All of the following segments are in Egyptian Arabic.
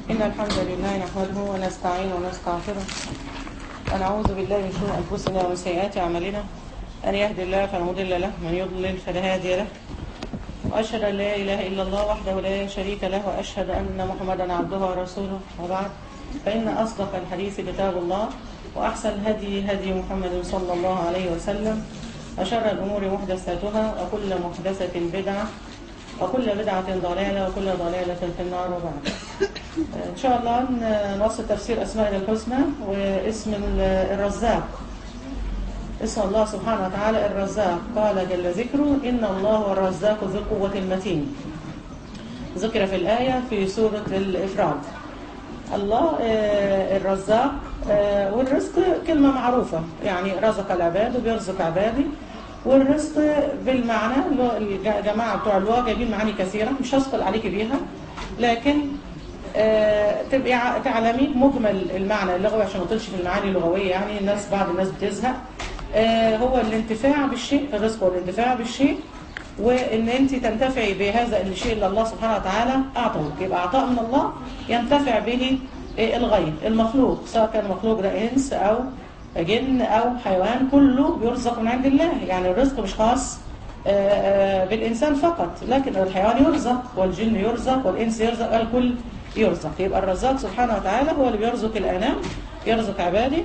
إن الحمد لله نحمده ونستعين ونستغفره ونعوذ بالله من شرور أنفسنا ومن سيئات أعمالنا أن يهدي الله فلا مضل له من يضلل فلا هادي له وأشهد أن لا إله إلا الله وحده لا شريك له وأشهد أن محمدا عبده ورسوله وبعد فإن أصدق الحديث كتاب الله وأحسن الهدي هدي محمد صلى الله عليه وسلم وشر الأمور محدثاتها وكل محدثة بدعة وكل بدعة ضلالة وكل ضلالة في النار وبعد إن شاء الله نوصل تفسير أسماء الحسنى واسم الرزاق اسم الله سبحانه وتعالى الرزاق قال جل ذكره إن الله هو الرزاق ذو القوة المتين ذكر في الآية في سورة الإفراد الله الرزاق والرزق كلمة معروفة يعني رزق العباد وبيرزق عبادي والرزق بالمعنى الجماعة بتوع اللغة جايبين معاني كثيرة مش هسقل عليك بيها لكن تبقي تعلمي مجمل المعنى اللغوي عشان ما تطلش في المعاني اللغوية يعني الناس بعض الناس بتزهق هو الانتفاع بالشيء الرزق هو الانتفاع بالشيء وان انت تنتفعي بهذا الشيء اللي الله سبحانه وتعالى اعطاه يبقى عطاء من الله ينتفع به الغير المخلوق سواء كان مخلوق ده انس او جن او حيوان كله بيرزق من عند الله يعني الرزق مش خاص بالانسان فقط لكن الحيوان يرزق والجن يرزق والانس يرزق الكل يرزق يبقى الرزاق سبحانه وتعالى هو اللي بيرزق الانام يرزق عباده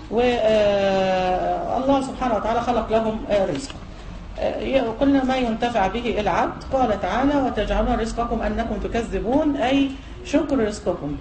والله سبحانه وتعالى خلق لهم رزق قلنا ما ينتفع به العبد قال تعالى وتجعلون رزقكم أنكم تكذبون أي شكر رزقكم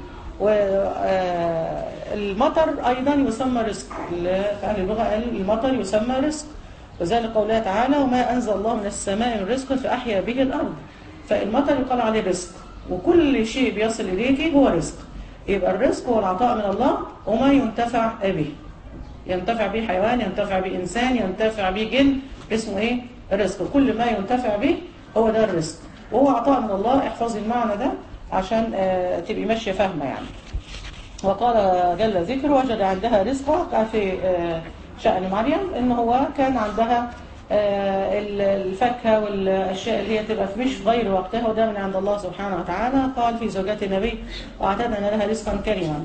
والمطر أيضا يسمى رزق فأهل اللغة قال المطر يسمى رزق وذلك قوله تعالى وما أنزل الله من السماء من رزق فأحيا به الأرض فالمطر يقال عليه رزق وكل شيء بيصل إليك هو رزق يبقى الرزق هو العطاء من الله وما ينتفع به ينتفع به حيوان ينتفع به إنسان ينتفع به جن اسمه ايه الرزق كل ما ينتفع به هو ده الرزق وهو عطاء من الله احفظي المعنى ده عشان آه تبقي ماشيه فاهمه يعني وقال جل ذكر وجد عندها رزقا في آه شأن مريم ان هو كان عندها آه الفاكهه والاشياء اللي هي تبقى مش في غير وقتها وده من عند الله سبحانه وتعالى قال في زوجات النبي واعتدنا لها رزقا كريما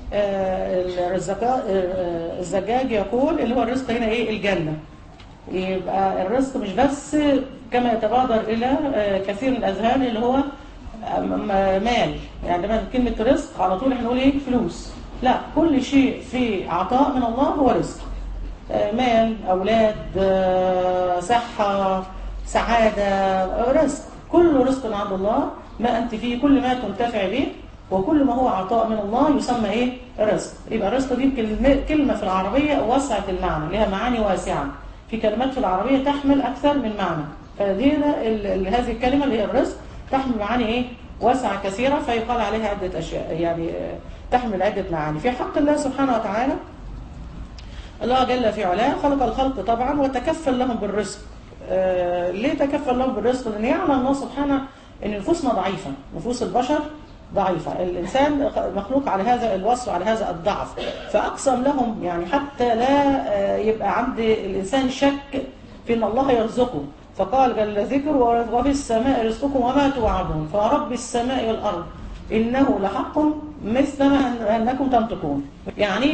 الزجاج يقول اللي هو الرزق هنا ايه الجنه يبقى الرزق مش بس كما يتبادر إلى كثير من الأذهان اللي هو مال يعني لما كلمة رزق على طول احنا نقول ايه فلوس لا كل شيء في عطاء من الله هو رزق مال أولاد صحة سعادة رزق كل رزق من عند الله ما أنت فيه كل ما تنتفع به وكل ما هو عطاء من الله يسمى ايه رزق يبقى الرزق دي كلمة في العربية وسعت المعنى لها معاني واسعة في كلمات في العربية تحمل أكثر من معنى فدي هذه الكلمة اللي هي الرزق تحمل معاني إيه واسعة كثيرة فيقال عليها عدة أشياء يعني تحمل عدة معاني في حق الله سبحانه وتعالى الله جل في علاه خلق الخلق طبعا وتكفل لهم بالرزق آه ليه تكفل لهم بالرزق لأن يعلم الله سبحانه أن نفوسنا ضعيفة نفوس البشر ضعيفة الإنسان مخلوق على هذا الوصف على هذا الضعف فأقسم لهم يعني حتى لا يبقى عند الإنسان شك في أن الله يرزقه فقال جل ذكر وفي السماء رزقكم وما توعدون فرب السماء والأرض إنه لحق مثل ما أنكم تنطقون يعني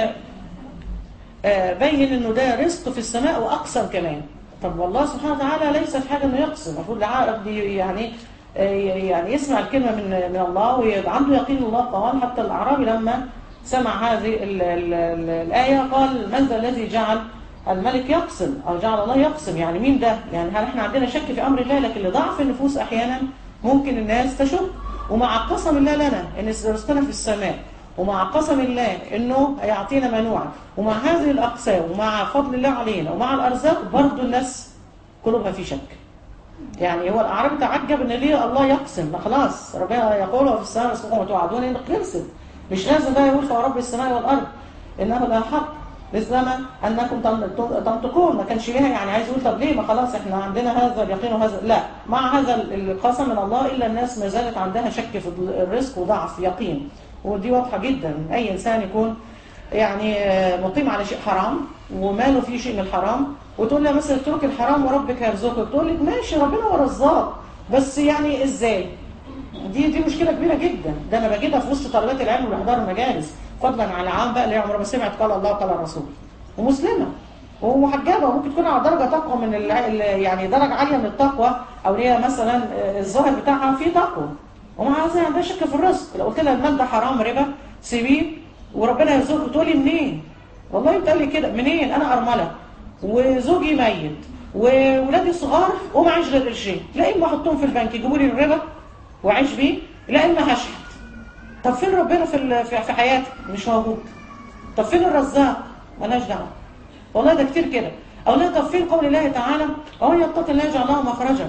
بين أنه ده رزق في السماء وأقسم كمان طب والله سبحانه وتعالى ليس في حاجة أنه يقسم المفروض العقل يعني يعني يسمع الكلمة من من الله ويبقى عنده يقين الله قال حتى الأعرابي لما سمع هذه ال ال ال الآية قال من ذا الذي جعل الملك يقسم أو جعل الله يقسم يعني مين ده يعني هل احنا عندنا شك في أمر الله لكن لضعف النفوس أحيانا ممكن الناس تشك ومع قسم الله لنا إن رزقنا في السماء ومع قسم الله إنه يعطينا منوعا ومع هذه الأقسام ومع فضل الله علينا ومع الأرزاق برضو الناس قلوبها في شك يعني هو الأعراب تعجب ان ليه الله يقسم ما خلاص ربنا يقول في السماء رزقكم وتوعدون انك خلصت مش لازم بقى يقول فرب السماء والارض انه لا حق مثلما انكم تنطقون ما كانش ليها يعني عايز يقول طب ليه ما خلاص احنا عندنا هذا اليقين وهذا لا مع هذا القسم من الله الا الناس ما زالت عندها شك في الرزق وضعف يقين ودي واضحه جدا اي انسان يكون يعني مقيم على شيء حرام وماله فيه شيء من الحرام وتقول لها مثلا اترك الحرام وربك يرزقك تقول لك ماشي ربنا هو رزاق بس يعني ازاي دي دي مشكله كبيره جدا ده انا بجدها في وسط طلبات العلم واللي بيحضروا المجالس فضلا عن العام بقى اللي هي عمرها ما سمعت قال الله قال الرسول ومسلمه ومحجبه وممكن تكون على درجه تقوى من ال ال- يعني درجه عاليه من التقوى او هي مثلا آه، الظاهر بتاعها فيه تقوى ومع ذلك عندها شك في الرزق لو قلت لها المال ده حرام ربا سيبيه وربنا يرزقك تقولي منين؟ والله بتقول لي كده منين؟ انا ارمله وزوجي ميت وولادي صغار ومعيش غير قرشين لا اما احطهم في البنك يجيبوا لي الربا واعيش بيه لا اما هشحت طب فين ربنا في ال- في في حياتك مش موجود طب فين الرزاق ملهاش دعوه والله ده كتير كده او لا طب فين قول الله تعالى ومن يتق الله يجعل له مخرجا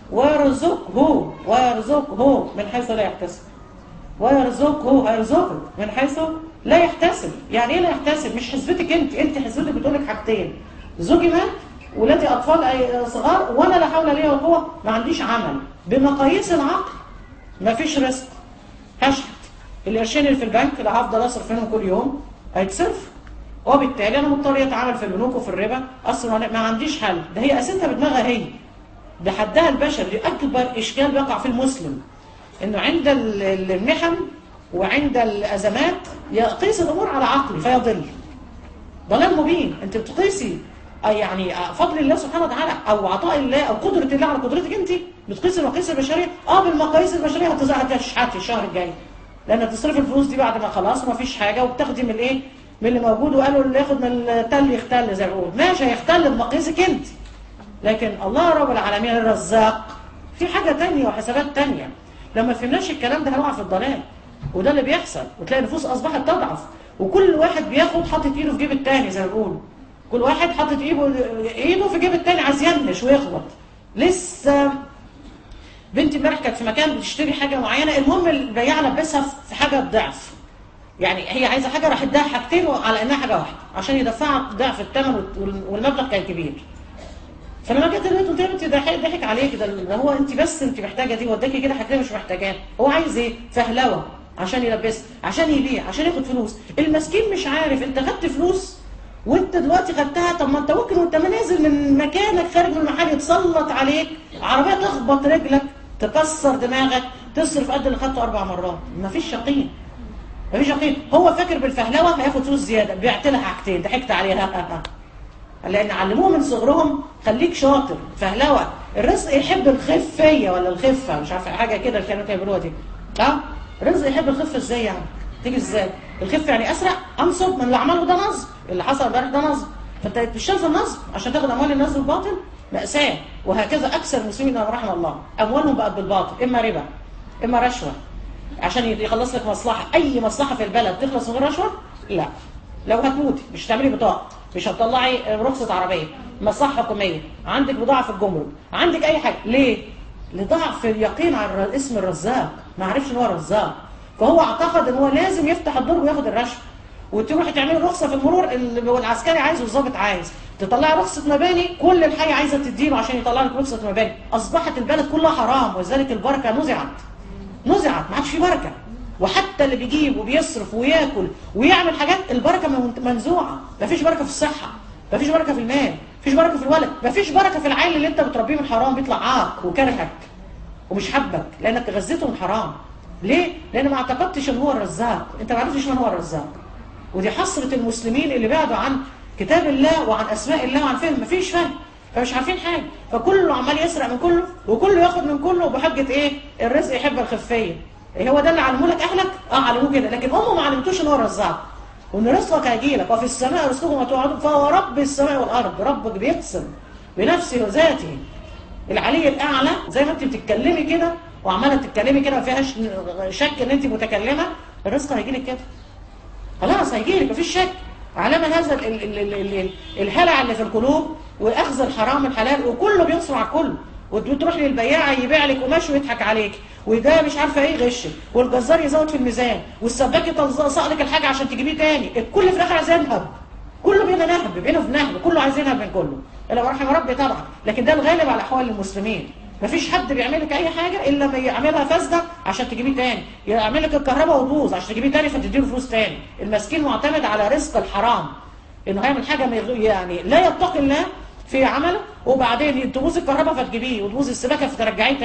ويرزقه ويرزقه من حيث لا يحتسب ويرزقه هيرزقك من حيث لا يحتسب يعني ايه لا يحتسب مش حسبتك انت انت حسبتك بتقول لك حاجتين زوجي مات ولادي اطفال أي- صغار وانا لا حول لي ولا قوه ما عنديش عمل بمقاييس العقل ما فيش رزق هشحت القرشين اللي في البنك اللي هفضل اصرف منهم كل يوم هيتصرف وبالتالي انا مضطر اتعامل في البنوك وفي الربا اصلا أنا ما عنديش حل ده هي اساسها بدماغها هي ده حدها البشر دي اكبر اشكال بيقع في المسلم انه عند ال- ال- المحن وعند الازمات يقيس الامور على عقلي فيضل ضلال مبين انت بتقيسي آه يعني آه فضل الله سبحانه وتعالى او عطاء الله او قدره الله على قدرتك انت بتقيسي المقاييس البشريه اه بالمقاييس البشريه هتز- هتشحتي الشهر الجاي لان تصرفي الفلوس دي بعد ما خلاص ما فيش حاجه وبتاخدي من الايه من اللي موجود وقالوا اللي ياخد من التل يختل زي ما بيقولوا ماشي هيختل بمقاييسك انت لكن الله رب العالمين الرزاق في حاجه تانية وحسابات تانية لما فهمناش الكلام ده هنقع في الضلال وده اللي بيحصل وتلاقي النفوس اصبحت تضعف وكل واحد بياخد حاطط ايده في جيب التاني زي ما بيقولوا كل واحد حاطط ايده ايده في جيب التاني عايز ينش ويخبط لسه بنتي امبارح كانت في مكان بتشتري حاجه معينه المهم البياع لبسها في حاجه ضعف يعني هي عايزه حاجه راح اداها حاجتين على انها حاجه واحده عشان يدفعها ضعف الثمن وال- والمبلغ كان كبير فلما جت البيت قلت لها انت ده حي- ضحك عليك ده ده هو انت بس انت محتاجه دي وداكي كده حاجتين مش محتاجاه هو عايز ايه فهلوه عشان يلبسها عشان يبيع عشان ياخد فلوس المسكين مش عارف انت خدت فلوس وانت دلوقتي خدتها طب ما انت ممكن وانت نازل من مكانك خارج من المحل يتسلط عليك عربيه تخبط رجلك تكسر دماغك تصرف قد اللي خدته اربع مرات مفيش يقين مفيش يقين هو فاكر بالفهلوه هياخد فلوس زياده بعت لها حاجتين ضحكت عليها لان علموه من صغرهم خليك شاطر فهلوه الرزق يحب الخفيه ولا الخفه مش عارفه حاجه كده اللي كانوا بيعملوها دي لا الرزق يحب الخفه ازاي يعني تيجي ازاي الخفه يعني اسرع انصب من اللي عمله ده نصب اللي حصل امبارح ده نصب فانت مش شايف النصب عشان تاخد اموال الناس بالباطل ماساه وهكذا اكثر المسلمين رحم الله اموالهم بقت بالباطل اما ربا اما رشوه عشان يخلص لك مصلحه اي مصلحه في البلد تخلص من غير رشوه لا لو هتموتي مش هتعملي بطاقه مش هتطلعي رخصه عربيه مصلحه حكوميه عندك بضاعه في الجمرك عندك اي حاجه ليه لضعف اليقين على الر- اسم الرزاق ما عرفش ان هو رزاق فهو اعتقد ان هو لازم يفتح الدرج وياخد الرشوه وتروحي تعملي رخصه في المرور اللي هو العسكري عايز والظابط عايز تطلعي رخصه مباني كل الحي عايزه تديله عشان يطلع لك رخصه مباني اصبحت البلد كلها حرام ولذلك البركه نزعت نزعت ما عادش في بركه وحتى اللي بيجيب وبيصرف وياكل ويعمل حاجات البركه من- منزوعه مفيش بركه في الصحه مفيش بركه في المال مفيش بركه في الولد مفيش بركه في العيل اللي انت بتربيه من حرام بيطلع عاق وكرهك ومش حبك لانك غذيته من حرام ليه لان ما اعتقدتش ان هو الرزاق انت ما عرفتش من هو الرزاق ودي حسره المسلمين اللي بعدوا عن كتاب الله وعن اسماء الله وعن فهم مفيش فهم فمش عارفين حاجه فكله عمال يسرق من كله وكله ياخد من كله بحجه ايه الرزق يحب الخفيه إيه هو ده اللي علموه لك اهلك اه علموه كده لكن امه ما علمتوش ان هو الرزاق وان رزقك هيجي لك وفي السماء رزقكم وتوعدون فهو رب السماء والارض ربك بيقسم بنفسه وذاته العلي الاعلى زي ما انت بتتكلمي كده وعماله تتكلمي كده ما فيهاش شك ان انت متكلمه الرزق هيجي لك كده خلاص هيجي لك مفيش شك علامة هذا ال ال ال ال ال ال الهلع اللي في القلوب واخذ الحرام الحلال وكله بينصر على الكل وتروح للبياع يبيع لك قماش ويضحك عليك وده مش عارفه ايه يغشك والجزار يزود في الميزان والسباك يطلق لك الحاجه عشان تجيبيه تاني الكل في الاخر عايز ينهب كله بينا نهب بينه في نهب كله عايز ينهب من كله الا رحم ربي طبعا لكن ده الغالب على احوال المسلمين مفيش حد بيعمل لك اي حاجه الا لما يعملها فاسده عشان تجيبيه تاني يعمل لك الكهرباء وتبوظ عشان تجيبيه تاني فتديله فلوس تاني المسكين معتمد على رزق الحرام انه هيعمل حاجه ما يغ- يعني لا يتقي الله في عمله وبعدين تبوظ الكهرباء فتجيبيه وتبوظ السباكه فترجعيه تاني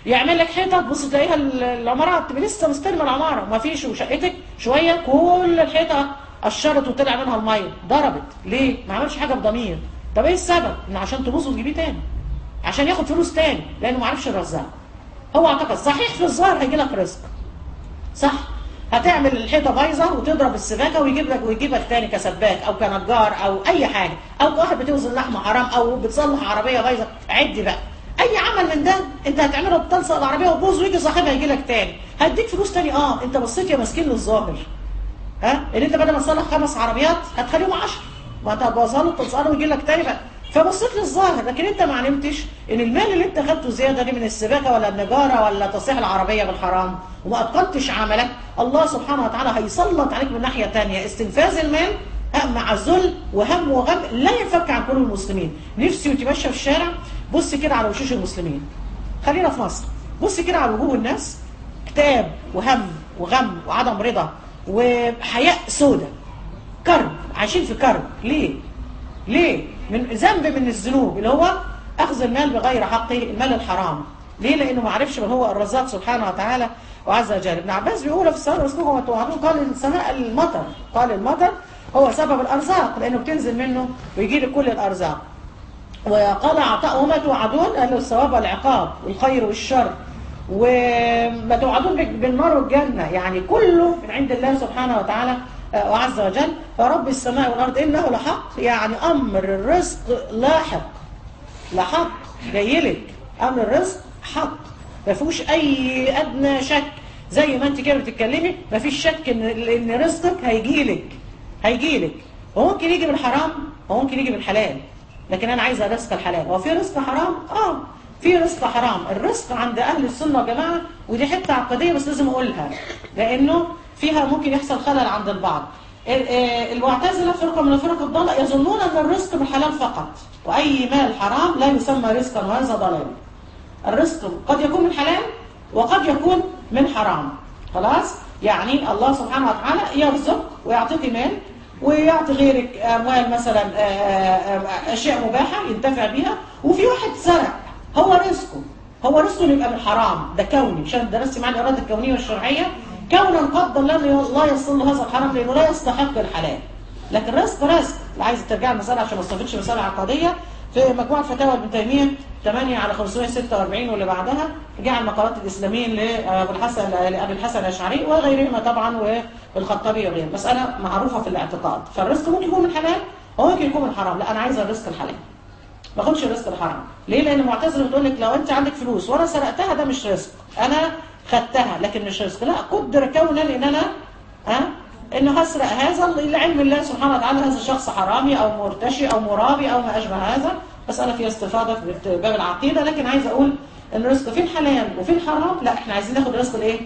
يعمل لك حيطه تبص تلاقيها ال- العمارات تبقى لسه مستلمه العماره ما فيش وشقتك شويه كل الحيطه قشرت وطلع منها الميه ضربت ليه؟ ما عملش حاجه بضمير طب ايه السبب؟ ان عشان تبوظ وتجيبيه تاني عشان ياخد فلوس تاني لانه ما عرفش الرزاق هو اعتقد صحيح في الظاهر هيجي لك رزق صح هتعمل الحيطه بايظه وتضرب السباكه ويجيب لك ويجيبك تاني كسباك او كنجار او اي حاجه او واحد بتوزن لحمه حرام او بتصلح عربيه بايظه عدي بقى اي عمل من ده انت هتعمله بتلصق العربيه وتبوظ ويجي صاحبها يجي لك تاني هديك فلوس تاني اه انت بصيت يا مسكين للظاهر ها ان انت بدل ما تصلح خمس عربيات هتخليهم 10 ما انت هتبوظها له وتلصقها ويجي لك تاني بقى فبصيت للظاهر لكن انت ما علمتش ان المال اللي انت خدته زياده دي من السباكه ولا النجاره ولا تصليح العربيه بالحرام وما اتقنتش عملك الله سبحانه وتعالى هيسلط عليك من ناحيه تانية استنفاذ المال ها، مع ذل وهم وغم لا ينفك عن كل المسلمين نفسي وتمشى في الشارع بص كده على وشوش المسلمين خلينا في مصر بص كده على وجوه الناس اكتئاب وهم وغم وعدم رضا وحياء سودة كرب عايشين في كرب ليه ليه من ذنب من الذنوب اللي هو اخذ المال بغير حقه المال الحرام ليه لانه ما عرفش من هو الرزاق سبحانه وتعالى وعز وجل ابن عباس بيقول في السماء رزقكم وما توعدون قال السماء المطر قال المطر هو سبب الارزاق لانه بتنزل منه ويجي لك كل الارزاق وقال عطاء وما توعدون قال له الثواب والعقاب والخير والشر وما توعدون بال- بالنار والجنة يعني كله من عند الله سبحانه وتعالى آه، وعز وجل فرب السماء والأرض إنه لحق يعني أمر الرزق لاحق لحق جايلك أمر الرزق حق ما فيهوش أي أدنى شك زي ما أنت كده بتتكلمي ما فيش شك إن إن رزقك هيجيلك هيجيلك وممكن يجي بالحرام وممكن يجي بالحلال لكن انا عايزه رزق الحلال هو في رزق حرام اه في رزق حرام الرزق عند اهل السنه والجماعه ودي حته عقديه بس لازم اقولها لانه فيها ممكن يحصل خلل عند البعض ال- آه، المعتزله فرقه من الفرق الضاله يظنون ان الرزق بالحلال فقط واي مال حرام لا يسمى رزقا وهذا ضلال الرزق قد يكون من حلال وقد يكون من حرام خلاص يعني الله سبحانه وتعالى يرزق ويعطيك مال ويعطي غيرك اموال مثلا آه، آه، آه، اشياء مباحه ينتفع بيها وفي واحد سرق هو رزقه هو رزقه اللي يبقى من حرام ده كوني عشان درست معاه الاراده الكونيه والشرعيه كونا قدر لا لا يصل له هذا الحرام لانه لا يستحق الحلال لكن رزق رزق اللي عايز ترجع المساله عشان ما استفدش مساله عقديه في مجموعه فتاوى ابن تيميه 8 على 546 واللي بعدها جاء المقالات الاسلاميين لابو الحسن لابي الحسن الاشعري وغيرهما طبعا والخطابي وغيره مساله معروفه في الاعتقاد فالرزق ممكن يكون من حلال وممكن يكون من حرام لا انا عايزه الرزق الحلال ما اخدش الرزق الحرام ليه لان المعتزله بتقول لك لو انت عندك فلوس وانا سرقتها ده مش رزق انا خدتها لكن مش رزق لا قدر كونا ان انا ها انه هسرق هذا لعلم الله سبحانه وتعالى هذا الشخص حرامي او مرتشي او مرابي او ما اشبه هذا بس انا في استفاضه في باب العقيده لكن عايز اقول ان الرزق في الحلال وفي الحرام لا احنا عايزين ناخد الرزق الايه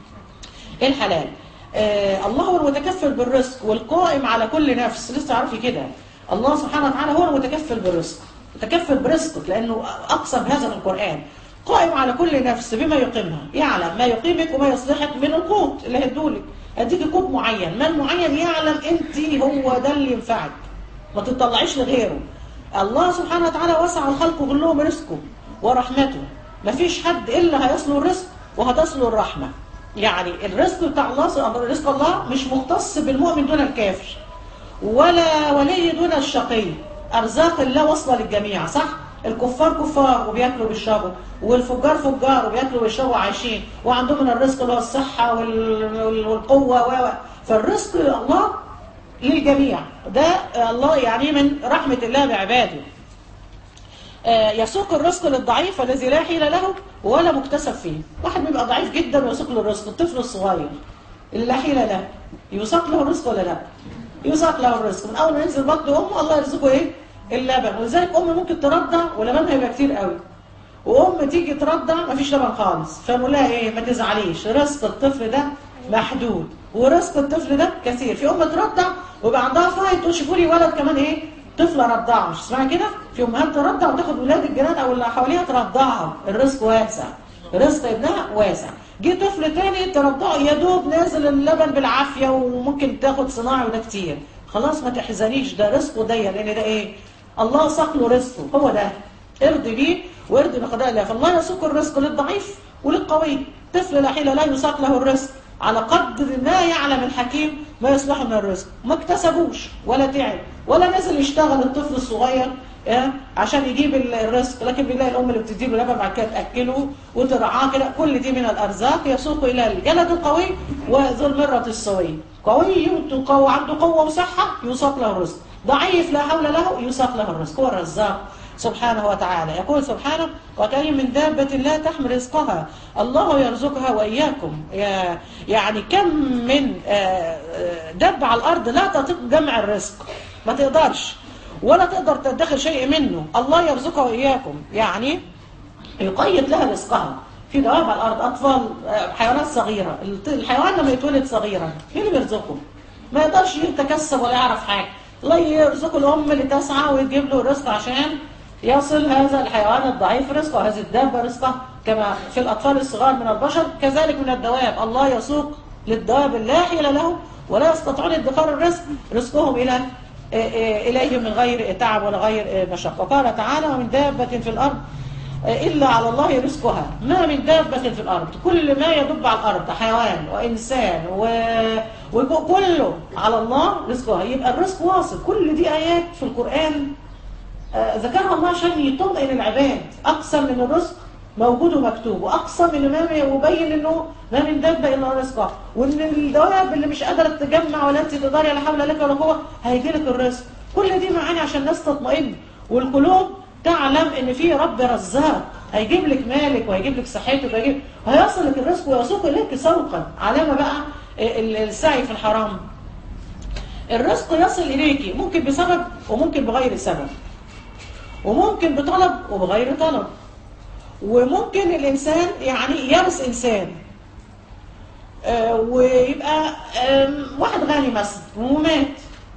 الحلال آه الله هو المتكفل بالرزق والقائم على كل نفس لسه تعرفي كده الله سبحانه وتعالى هو المتكفل بالرزق متكفل برزقك لانه اقسم هذا في القران قائم على كل نفس بما يقيمها يعلم ما يقيمك وما يصلحك من القوت اللي هيدولك اديك قوت معين مال معين يعلم انت هو ده اللي ينفعك ما تطلعيش لغيره الله سبحانه وتعالى وسع الخلق كلهم رزقه ورحمته ما فيش حد الا هيصله الرزق وهتصله الرحمه يعني الرزق بتاع الله رزق الله مش مختص بالمؤمن دون الكافر ولا ولي دون الشقي ارزاق الله واصله للجميع صح الكفار كفار وبياكلوا وبيشربوا والفجار فجار وبياكلوا وبيشربوا وعايشين وعندهم من الرزق اللي هو الصحه والقوه و فالرزق الله للجميع ده الله يعني من رحمه الله بعباده يسوق الرزق للضعيف الذي لا حيل له ولا مكتسب فيه واحد بيبقى ضعيف جدا ويسوق له الرزق الطفل الصغير اللي لا حيل له يساق له الرزق ولا لا يساق له الرزق من اول ما ينزل بطن امه الله يرزقه ايه اللبن ولذلك ام ممكن ترضع ولبنها يبقى كتير قوي وام تيجي ترضع مفيش لبن خالص فنقول لها ايه ما تزعليش رزق الطفل ده محدود ورزق الطفل ده كثير في ام ترضع ويبقى عندها فايت تقول شوفوا لي ولد كمان ايه طفله رضعه مش اسمها كده في امهات ترضع وتاخد ولاد الجيران او اللي حواليها ترضعهم الرزق واسع رزق ابنها واسع جه طفل تاني ترضعه يا دوب نازل اللبن بالعافيه وممكن تاخد صناعي وده كتير خلاص ما تحزنيش ده رزقه ضيق لان ده ايه الله ساق له رزقه هو ده ارضي بيه وارضي بقضاء الله فالله يسوق الرزق للضعيف وللقوي طفل لا حيلة لا يساق له الرزق على قدر ما يعلم الحكيم ما يصلح من الرزق ما اكتسبوش ولا تعب ولا نزل يشتغل الطفل الصغير إيه؟ عشان يجيب الرزق لكن بيلاقي الام اللي بتدي له لبن بعد كده تاكله وترعاه كده كل دي من الارزاق يسوق الى الجلد القوي وذو المره السوي قوي وقوي عنده قوه وصحه يساق له الرزق ضعيف لا حول له يساق له الرزق هو الرزاق سبحانه وتعالى يقول سبحانه وكأي من دابة لا تحمل رزقها الله يرزقها وإياكم يعني كم من دب على الأرض لا تطيق جمع الرزق ما تقدرش ولا تقدر تدخل شيء منه الله يرزقها وإياكم يعني يقيد لها رزقها في دواب على الأرض أطفال حيوانات صغيرة الحيوان لما يتولد صغيرا مين اللي بيرزقه ما يقدرش يتكسب ولا يعرف حاجة الله يرزقه الأم اللي تسعى وتجيب له رزق عشان يصل هذا الحيوان الضعيف رزقه وهذه الدابة رزقه كما في الأطفال الصغار من البشر كذلك من الدواب الله يسوق للدواب لا حيل له ولا يستطيعون ادخار الرزق رزقهم إلى إليهم من غير تعب ولا غير مشقة وقال تعالى ومن دابة في الأرض إلا على الله رزقها ما من دابة في الأرض كل ما يدب على الأرض حيوان وإنسان و... وكله على الله رزقها يبقى الرزق واصل كل دي آيات في القرآن ذكرها الله عشان يطمئن العباد أقسم من الرزق موجود ومكتوب وأقسم من ما يبين إنه ما من دابة إلا رزقها وإن الدواب اللي مش قادرة تجمع ولا أنت تقدري لا حول لك ولا قوة هيجي لك الرزق كل دي معاني عشان الناس تطمئن والقلوب تعلم إن في رب رزاق هيجيب لك مالك وهيجيب لك صحتك وهيجيب هيصل لك الرزق ويسوق إليك سوقا علامة بقى السعي في الحرام الرزق يصل إليك ممكن بسبب وممكن بغير سبب وممكن بطلب وبغير طلب وممكن الإنسان يعني يرث إنسان آه ويبقى آه واحد غني مثلا ومات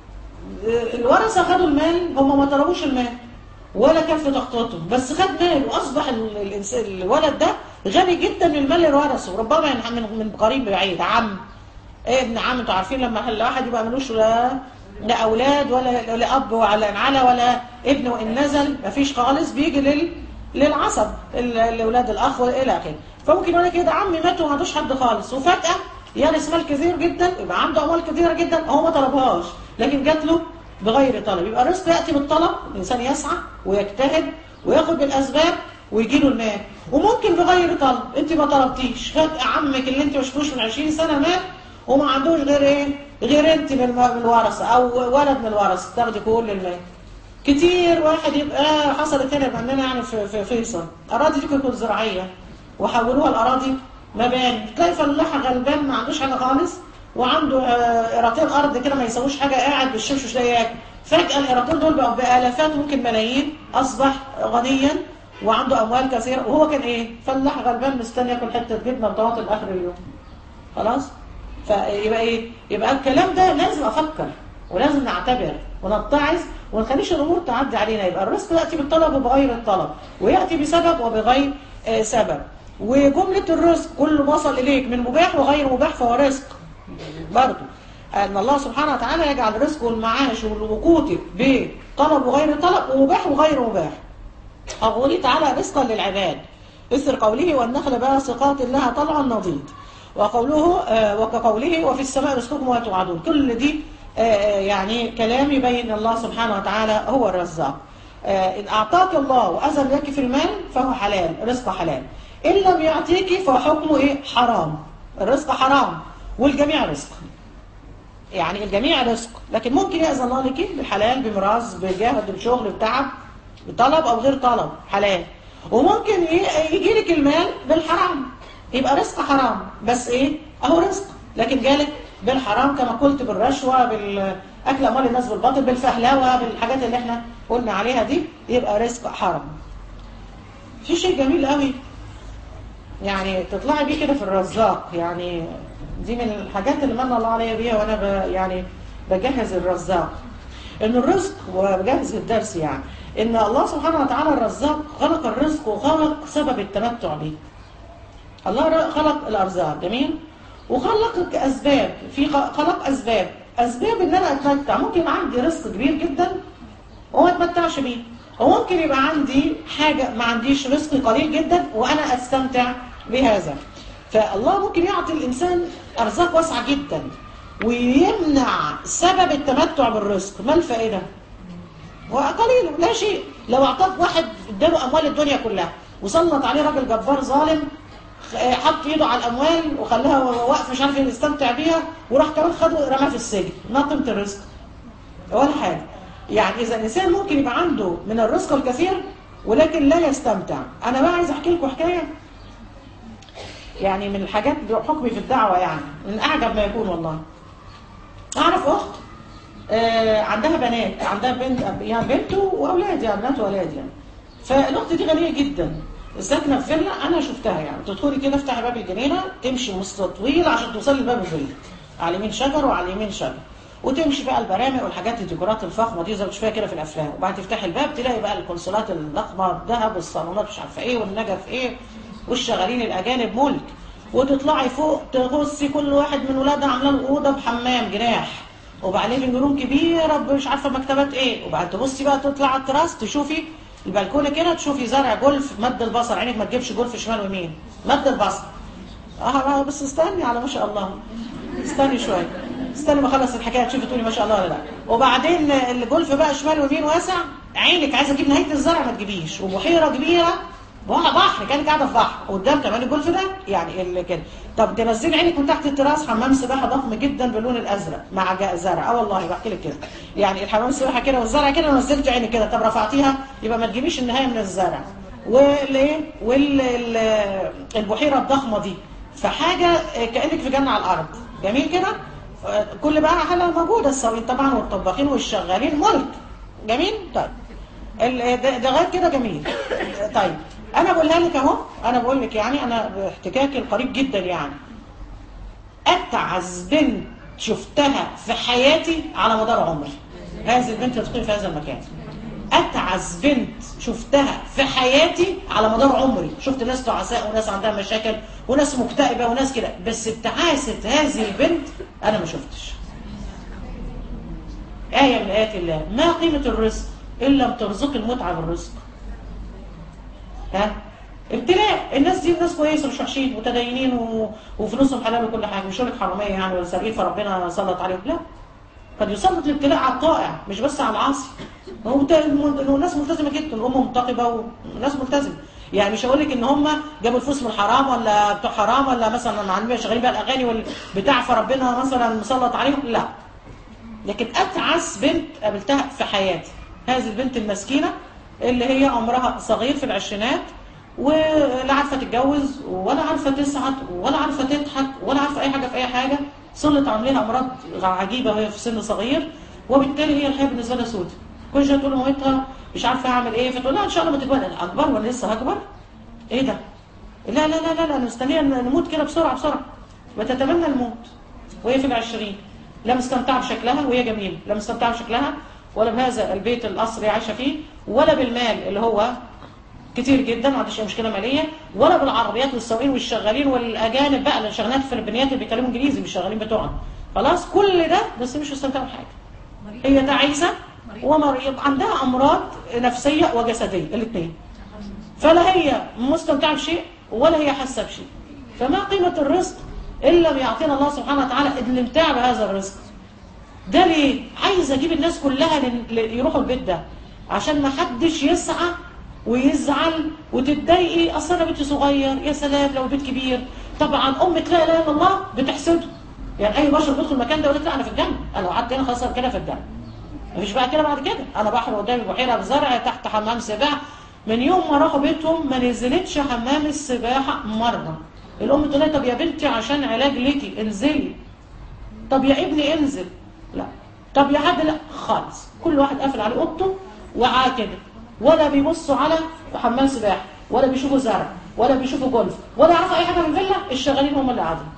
آه الورثة خدوا المال هم ما طلبوش المال ولا كان في تخطيطهم بس خد مال وأصبح الإنسان الولد ده غني جدا من المال اللي ورثه ربما من من قريب بعيد عم ابن عم انتوا عارفين لما الواحد يبقى ملوش لا لا اولاد ولا لا اب ولا على ولا ابن وان نزل مفيش خالص بيجي لل للعصب لاولاد الاخ والى اخره فممكن يقول لك كده عمي مات وما عندوش حد خالص وفجاه يرث مال كثير جدا يبقى عنده اموال كثيره جدا هو ما طلبهاش لكن جات له بغير طلب يبقى الرزق ياتي بالطلب الانسان يسعى ويجتهد وياخد بالاسباب ويجي له المال وممكن بغير طلب انت ما طلبتيش فجاه عمك اللي انت ما شفتوش من 20 سنه مات وما عندوش غير ايه غير انت من الورثه او ولد من الورثه تاخدي كل المال كتير واحد يبقى حصلت هنا عندنا يعني في, في فيصل اراضي دي كانت زراعيه وحولوها لاراضي مباني تلاقي فلاح غلبان ما عندوش حاجه خالص وعنده قيراطين ارض كده ما يسووش حاجه قاعد بالشمس لا ياكل فجاه القيراطين دول بقوا بالافات ممكن ملايين اصبح غنيا وعنده اموال كثيره وهو كان ايه فلاح غلبان مستني ياكل حته جبنه وطماطم اخر اليوم خلاص فيبقى ايه يبقى الكلام ده لازم افكر ولازم نعتبر ونتعظ وما نخليش الامور تعدي علينا يبقى الرزق ياتي بالطلب وبغير الطلب وياتي بسبب وبغير آه سبب وجمله الرزق كل ما وصل اليك من مباح وغير مباح فهو رزق برضه ان الله سبحانه وتعالى يجعل رزقه والمعاش وقوتك بطلب وغير طلب ومباح وغير مباح قوله تعالى رزقا للعباد مثل قوله والنخل باسقات لها طلع نضيد وقوله آه وكقوله وفي السماء رزقكم وما توعدون كل دي آه يعني كلام يبين الله سبحانه وتعالى هو الرزاق آه إن أعطاك الله وأذن لك في المال فهو حلال رزق حلال إن لم يعطيك فحكمه إيه حرام الرزق حرام والجميع رزق يعني الجميع رزق لكن ممكن يأذن الله لك بالحلال بمراز بجهد الشغل بتعب بطلب أو غير طلب حلال وممكن يجي لك المال بالحرام يبقى رزق حرام بس ايه اهو رزق لكن جالك بالحرام كما قلت بالرشوة بالاكل اموال الناس بالباطل بالفهلوة بالحاجات اللي احنا قلنا عليها دي يبقى رزق حرام في شيء جميل قوي يعني تطلعي بيه كده في الرزاق يعني دي من الحاجات اللي من الله عليا بيها وانا ب يعني بجهز الرزاق ان الرزق وبجهز الدرس يعني ان الله سبحانه وتعالى الرزاق خلق الرزق وخلق سبب التمتع به الله خلق الارزاق جميل وخلق اسباب في خلق اسباب اسباب ان انا اتمتع ممكن يبقى عندي رزق كبير جدا وما اتمتعش بيه وممكن يبقى عندي حاجه ما عنديش رزق قليل جدا وانا استمتع بهذا فالله ممكن يعطي الإنسان أرزاق واسعة جدا ويمنع سبب التمتع بالرزق ما الفائدة؟ وقليل لا شيء لو اعطاك واحد اداله اموال الدنيا كلها وسلط عليه راجل جبار ظالم حط ايده على الاموال وخلاها واقف مش عارف يستمتع بيها وراح كمان خده رماه في السجن ما قيمه الرزق ولا حاجه يعني اذا الانسان ممكن يبقى عنده من الرزق الكثير ولكن لا يستمتع انا بقى عايز احكي لكم حكايه يعني من الحاجات حكمي في الدعوه يعني من اعجب ما يكون والله اعرف اخت آه عندها بنات عندها بنت يعني بنت واولاد يعني بنات واولاد يعني فالاخت دي غنيه جدا ساكنه في فيلا انا شفتها يعني تدخلي كده افتحي باب الجنينه تمشي مستطويل عشان توصلي لباب الفيلا على اليمين شجر وعلى اليمين شجر وتمشي بقى البرامج والحاجات الديكورات الفخمه دي زي ما تشوفيها كده في الافلام وبعد تفتحي الباب تلاقي بقى القنصلات الضخمه الذهب والصالونات مش عارفه ايه والنجف ايه والشغالين الاجانب ملك وتطلعي فوق تغصي كل واحد من ولادها عامله له اوضه بحمام جناح وبعدين نجوم كبيره مش عارفه مكتبات ايه وبعد تبصي بقى تطلع على التراس تشوفي البلكونه كده تشوفي زرع جولف مد البصر عينك ما تجيبش جولف شمال ويمين مد البصر اه بس استني على ما شاء الله استني شويه استني ما اخلص الحكايه تشوفي تقولي ما شاء الله ولا لا وبعدين الجولف بقى شمال ويمين واسع عينك عايزه تجيب نهايه الزرع ما تجيبيش وبحيره كبيره بحر كانت قاعده في بحر قدام كمان الجولف ده يعني اللي كده طب تنزلي عينك من تحت التراس حمام سباحه ضخم جدا باللون الازرق مع زرع اه والله بحكي لك كده يعني الحمام السباحه كده والزرع كده ونزلت عينك كده طب رفعتيها يبقى ما تجيبيش النهايه من الزرع والايه والبحيره الضخمه دي فحاجه كانك في جنه على الارض جميل كده كل بقى حاله موجوده السواقين طبعا والطباخين والشغالين ملك جميل طيب ده غير كده جميل طيب انا بقولها لك اهو انا بقول لك يعني انا باحتكاكي القريب جدا يعني اتعز بنت شفتها في حياتي على مدار عمري هذه البنت اللي تقيم في هذا المكان اتعز بنت شفتها في حياتي على مدار عمري شفت ناس تعساء وناس عندها مشاكل وناس مكتئبه وناس كده بس ابتعاسه هذه البنت انا ما شفتش آية من آيات الله ما قيمة الرزق إن لم ترزق المتعة بالرزق ها ابتلاء الناس دي ناس كويسه مش وحشين متدينين و... وفلوسهم حلال وكل حاجه مش هقول لك حراميه يعني ولا سارقين فربنا سلط عليهم لا قد يسلط الابتلاء على الطائع مش بس على العاصي هو مت... ناس ملتزمه جدا الام منتقبه وناس ملتزمه يعني مش هقول لك ان هم جابوا الفلوس من الحرام ولا بتوع حرام ولا مثلا عن شغالين بقى الاغاني والبتاع فربنا مثلا مسلط عليهم لا لكن اتعس بنت قابلتها في حياتي هذه البنت المسكينه اللي هي عمرها صغير في العشرينات ولا عارفه تتجوز ولا عارفه تسعد ولا عارفه تضحك ولا عارفه اي حاجه في اي حاجه صلت عاملين امراض عجيبه وهي في سن صغير وبالتالي هي الحياه بالنسبه لها سودة كل شويه تقول لمامتها مش عارفه اعمل ايه فتقول لها ان شاء الله ما تكبر اكبر ولا لسه هكبر ايه ده لا لا لا لا لا مستنيه نموت كده بسرعه بسرعه وتتمنى الموت وهي في العشرين لا مستمتعه بشكلها وهي جميله لا مستمتعه بشكلها ولا بهذا البيت القصري عايشه فيه ولا بالمال اللي هو كتير جدا ما عندهاش مشكله ماليه ولا بالعربيات والسواقين والشغالين والاجانب بقى اللي شغالين في البنيات اللي بيتكلموا انجليزي مش شغالين بتوعنا خلاص كل ده بس مش مستمتعه بحاجه هي تعيسه ومريض عندها امراض نفسيه وجسديه الاثنين فلا هي مستمتعه بشيء ولا هي حاسه بشيء فما قيمه الرزق الا بيعطينا الله سبحانه وتعالى الامتاع بهذا الرزق ده ليه عايز اجيب الناس كلها يروحوا البيت ده عشان ما حدش يسعى ويزعل وتتضايقي اصل انا بيتي صغير يا سلام لو بيت كبير طبعا امك لا اله الا الله بتحسده يعني اي بشر بيدخل المكان ده يقول لك لا انا في الجنه انا لو قعدت هنا خلاص انا كده في الجنه مفيش بقى كده بعد كده انا بحر قدامي بحيره بزرع تحت حمام سباحه من يوم ما راحوا بيتهم ما نزلتش حمام السباحه مره الام تقول لها طب يا بنتي عشان علاج ليكي انزلي طب يا ابني انزل لا طب يا حد لا خالص كل واحد قافل عليه اوضته وقعد كده ولا بيبصوا على حمام سباحه ولا بيشوفوا زرع ولا بيشوفوا جولف ولا يعرفوا اي حاجه من الفيلا الشغالين هم اللي قاعدين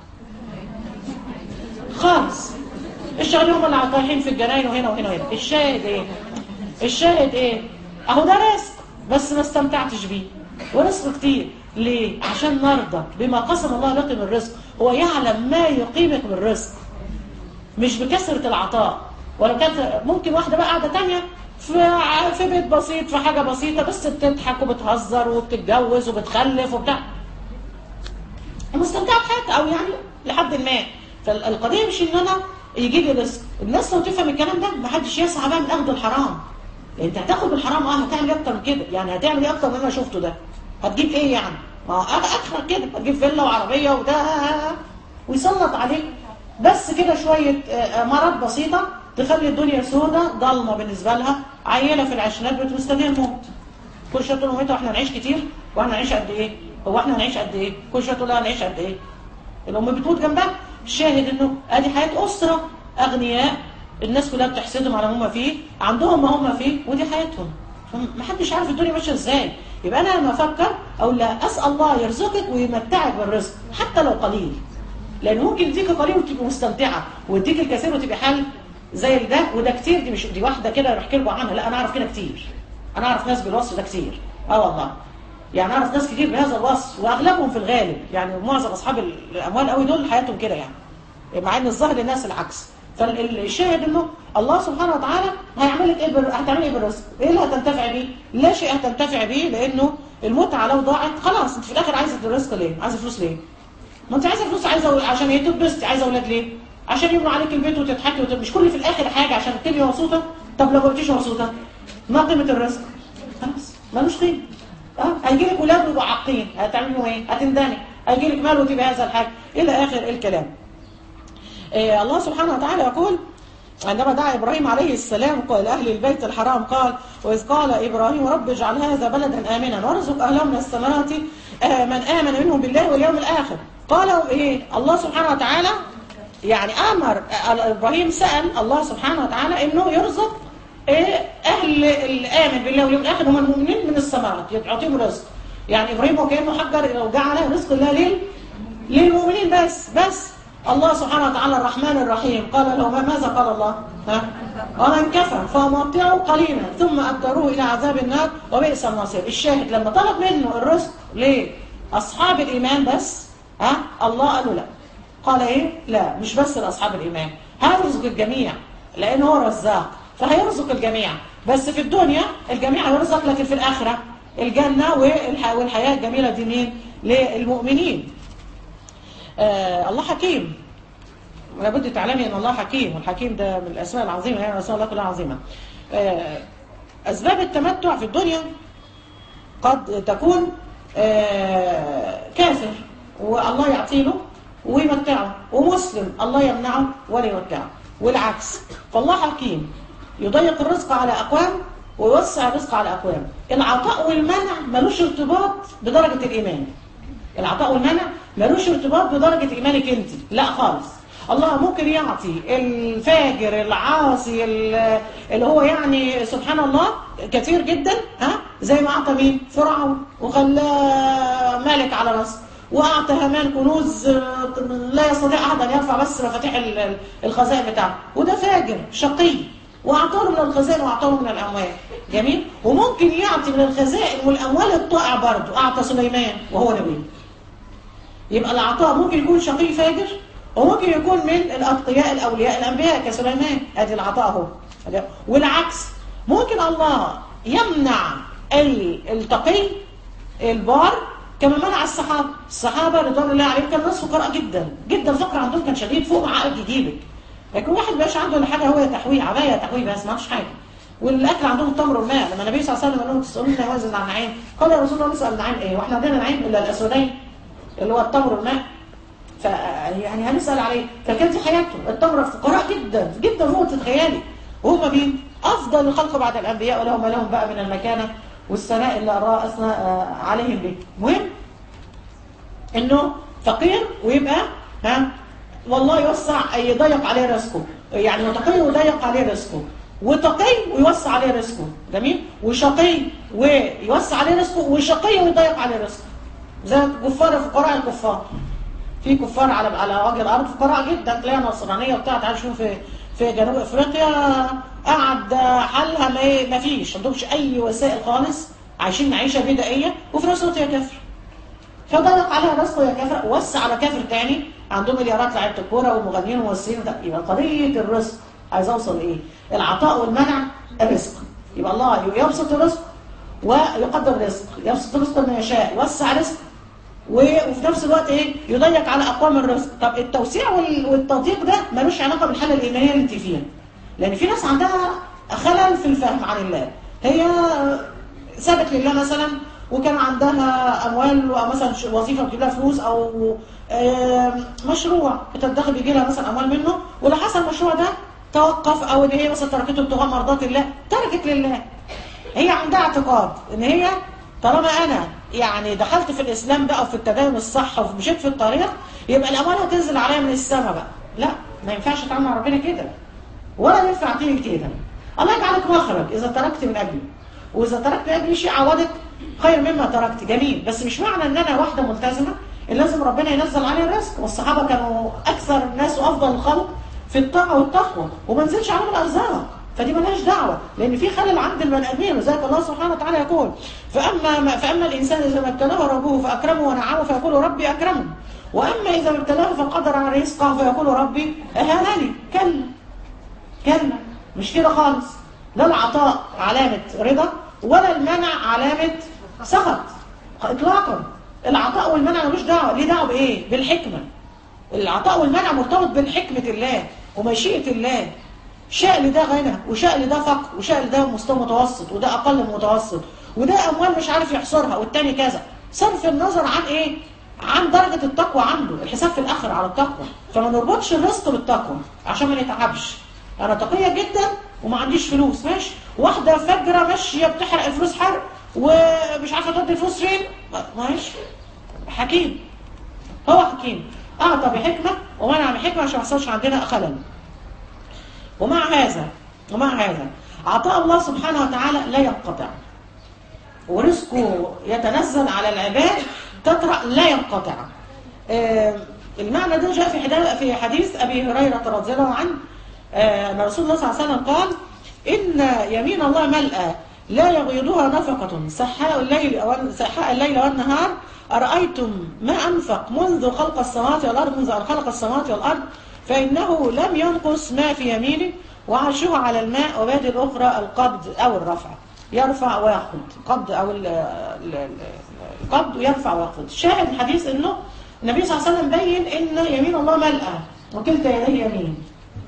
خالص الشغالين هم اللي رايحين في الجناين وهنا وهنا وهنا الشاهد ايه الشاهد ايه اهو ده رزق بس ما استمتعتش بيه ورزق كتير ليه عشان نرضى بما قسم الله لك من الرزق هو يعلم ما يقيمك من الرزق مش بكثرة العطاء ولو كانت ممكن واحدة بقى قاعدة تانية في في بيت بسيط في حاجة بسيطة بس بتضحك وبتهزر وبتتجوز وبتخلف وبتاع مستمتعه بحياتها او يعني لحد ما فالقضيه مش ان انا يجي لي رزق الناس لو تفهم الكلام ده ما حدش يسعى بقى من اخذ الحرام انت هتاخد بالحرام اه هتعمل ايه اكتر من كده يعني هتعمل ايه اكتر من اللي انا شفته ده هتجيب ايه يعني ما هو اخرك كده هتجيب فيلا وعربيه وده ويسلط عليك بس كده شويه آه، مرض بسيطه تخلي الدنيا سودة ضلمه بالنسبه لها عيله في العشرينات بتستنى الموت كل شويه تقول لهم انتوا احنا هنعيش كتير واحنا هنعيش قد ايه هو احنا هنعيش قد ايه كل شويه تقول لها هنعيش قد ايه الام بتموت جنبها شاهد انه ادي حياه اسره اغنياء الناس كلها بتحسدهم على هم فيه عندهم ما هم فيه ودي حياتهم فمحدش عارف الدنيا ماشيه ازاي يبقى انا لما افكر اقول لها اسال الله يرزقك ويمتعك بالرزق حتى لو قليل لان ممكن يديك قليل وتبقى مستمتعه ويديك الكثير وتبقى حل زي ده وده كتير دي مش دي واحده كده بحكي لكم عنها لا انا اعرف كده كتير انا اعرف ناس بالوصف ده كتير اه والله يعني اعرف ناس كتير بهذا الوصف واغلبهم في الغالب يعني معظم اصحاب الاموال قوي دول حياتهم كده يعني مع ان الظاهر للناس العكس فالشاهد انه الله سبحانه وتعالى هيعمل لك ايه بر... هتعمل ايه بالرزق؟ ايه اللي هتنتفع بيه؟ لا شيء هتنتفع بيه لانه المتعه لو ضاعت خلاص انت في الاخر عايزه الرزق ليه؟ عايزه فلوس ليه؟ ما انت عايزه فلوس عايزه عشان ايه تتبسطي عايزه اولاد ليه؟ عشان يبنوا عليك البيت وتضحكي وت... مش كل في الاخر حاجه عشان تبقي مبسوطه طب لو ما بقيتيش مبسوطه ما قيمه الرزق؟ خلاص ملوش قيمه اه هيجي لك ولاد ويبقوا عاقين هتعملوا ايه؟ هتندمي هيجي لك مال وتبقى هذا الحاج الى اخر الكلام إيه الله سبحانه وتعالى يقول عندما دعا إبراهيم عليه السلام قال أهل البيت الحرام قال وإذ قال إبراهيم رب اجعل هذا بلدا آمنا وارزق أهله من الثمرات آه من آمن منهم بالله واليوم الآخر قالوا إيه الله سبحانه وتعالى يعني أمر إبراهيم سأل الله سبحانه وتعالى إنه يرزق إيه أهل الآمن بالله واليوم الآخر هم المؤمنين من الثمرات يعطيهم رزق يعني إبراهيم وكأنه حجر وجعل رزق الله ليه للمؤمنين بس بس الله سبحانه وتعالى الرحمن الرحيم قال له ماذا قال الله ها ومن كفر فمطعه قليلا ثم أبدروه إلى عذاب النار وبئس المصير الشاهد لما طلب منه الرزق ليه أصحاب الإيمان بس ها الله قال له لا قال إيه لا مش بس لأصحاب الإيمان هيرزق الجميع لأنه هو رزاق فهيرزق الجميع بس في الدنيا الجميع هيرزق لكن في الآخرة الجنة والحياة الجميلة دي مين للمؤمنين آه الله حكيم لابد تعلمي ان الله حكيم والحكيم ده من الاسماء العظيمه يعني اسماء الله كلها عظيمه آه اسباب التمتع في الدنيا قد تكون آه كافر والله يعطي له ويمتعه ومسلم الله يمنعه ولا يمتعه والعكس فالله حكيم يضيق الرزق على اقوام ويوسع الرزق على اقوام العطاء والمنع ملوش ارتباط بدرجه الايمان العطاء والمنع ملوش ارتباط بدرجة إيمانك أنت لا خالص الله ممكن يعطي الفاجر العاصي اللي هو يعني سبحان الله كثير جدا ها زي ما أعطى مين فرعون وخلاه مالك على مصر وأعطى هامان كنوز لا يستطيع أحد أن يرفع بس مفاتيح الخزائن بتاعه وده فاجر شقي وأعطاه من الخزائن وأعطاه من الأموال جميل وممكن يعطي من الخزائن والأموال الطائع برضه أعطى سليمان وهو نبي يبقى العطاء ممكن يكون شقي فاجر وممكن يكون من الأتقياء الأولياء الأنبياء كسليمان ادي العطاء اهو والعكس ممكن الله يمنع التقي البار كما منع الصحابة الصحابة رضوان الله عليهم كان ناس فقراء جدا جدا الفقر عندهم كان شديد فوق ما عقل يجيبك لكن واحد مبقاش عنده ولا حاجة هو تحويه عباية تحويه بس ما عندوش حاجة والاكل عندهم التمر والماء لما النبي صلى الله عليه وسلم قال لهم تسالوني وازن عن نعيم قال يا رسول الله نسال نعيم ايه واحنا عندنا نعيم الا الاسودين اللي هو التمر والماء ف يعني هنسال عليه فكانت حياتهم التمر فقراء جدا جدا فوق تتخيلي وهم مين افضل الخلق بعد الانبياء ولهم لهم بقى من المكانه والثناء اللي الله اثنى عليهم به مهم انه فقير ويبقى ها والله يوسع يضيق عليه رزقه يعني متقي ويضيق عليه رزقه وتقي ويوسع عليه رزقه جميل وشقي ويوسع عليه رزقه وشقي ويضيق عليه رزقه زي كفار فقراء الكفار في كفار على على وجه الارض فقراء جدا تلاقيها نصرانيه وبتاع تعال شوف في في جنوب افريقيا قعد حالها ما ما فيش ما عندهمش اي وسائل خالص عايشين معيشه بدائيه وفي نفس الوقت هي كافر فضلق عليها رزقه يا كافر وسع على كافر تاني عندهم مليارات لعيبه الكوره ومغنيين وممثلين يبقى قضيه الرزق عايز اوصل لايه؟ العطاء والمنع الرزق يبقى الله يبسط الرزق ويقدر رزق يبسط رزق من يشاء يوسع رزق و- وفي نفس الوقت ايه يضيق على اقوام الرزق طب التوسيع وال- والتضييق ده ملوش علاقه بالحاله الايمانيه اللي انت فيها لان في ناس عندها خلل في الفهم عن الله هي سابت لله مثلا وكان عندها اموال او مثلا ش- وظيفه بتجيب لها فلوس او آم، مشروع بتدخل بيجي لها مثلا اموال منه ولو حصل المشروع ده توقف او ان هي مثلا تركته ابتغاء مرضات الله تركت لله هي عندها اعتقاد ان هي طالما انا يعني دخلت في الاسلام بقى وفي التدين الصح ومشيت في الطريق يبقى الاموال هتنزل عليا من السماء بقى لا ما ينفعش اتعامل مع ربنا كده ولا ينفع تيجي كده الله يجعلك مخرج اذا تركت من اجلي واذا تركت من اجلي شيء عوضك خير مما تركت جميل بس مش معنى ان انا واحده ملتزمه ان لازم ربنا ينزل علي الرزق والصحابه كانوا اكثر الناس وافضل الخلق في الطاعه والتقوى وما نزلش عليهم الارزاق فدي ملهاش دعوه لان في خلل عند البني ادمين وذلك الله سبحانه وتعالى يقول فاما ما فاما الانسان اذا ما ابتلاه ربه فاكرمه ونعمه فيقول ربي اكرمه واما اذا ما ابتلاه فقدر على رزقه فيقول ربي اهانني كلا كلا مش كده خالص لا العطاء علامة رضا ولا المنع علامة سخط اطلاقا العطاء والمنع ملوش دعوة ليه دعوة بايه بالحكمة العطاء والمنع مرتبط بالحكمة الله ومشيئة الله شاء لده غنى وشاء لده فقر وشاء لده مستوى متوسط وده اقل من متوسط وده اموال مش عارف يحصرها والتاني كذا صرف النظر عن ايه عن درجة التقوى عنده الحساب في الاخر على التقوى فما نربطش الرزق بالتقوى عشان ما نتعبش انا تقية جدا وما عنديش فلوس ماشي واحدة فجرة ماشية بتحرق الفلوس حرق ومش عارفة تودي الفلوس فين ماشي حكيم هو حكيم اعطى بحكمة ومنع بحكمة عشان ما يحصلش عندنا خلل ومع هذا ومع هذا عطاء الله سبحانه وتعالى لا ينقطع ورزقه يتنزل على العباد تطرأ لا ينقطع آه، المعنى ده جاء في حدا- في حديث أبي هريرة رضي الله عنه آه، أن رسول الله صلى الله عليه وسلم قال إن يمين الله ملأى لا يغيضها نفقة سحاء الليل أو- سحاء الليل والنهار أرأيتم ما أنفق منذ خلق السماوات والأرض منذ أن خلق السماوات والأرض فإنه لم ينقص ما في يمينه وعرشه على الماء وبادئ الأخرى القبض أو الرفع يرفع ويخفض قبض أو ال- ال- ال- القبض ويرفع ويخفض شاهد الحديث إنه النبي صلى الله عليه وسلم بين إن يمين الله ملأى وكلتا يديه يمين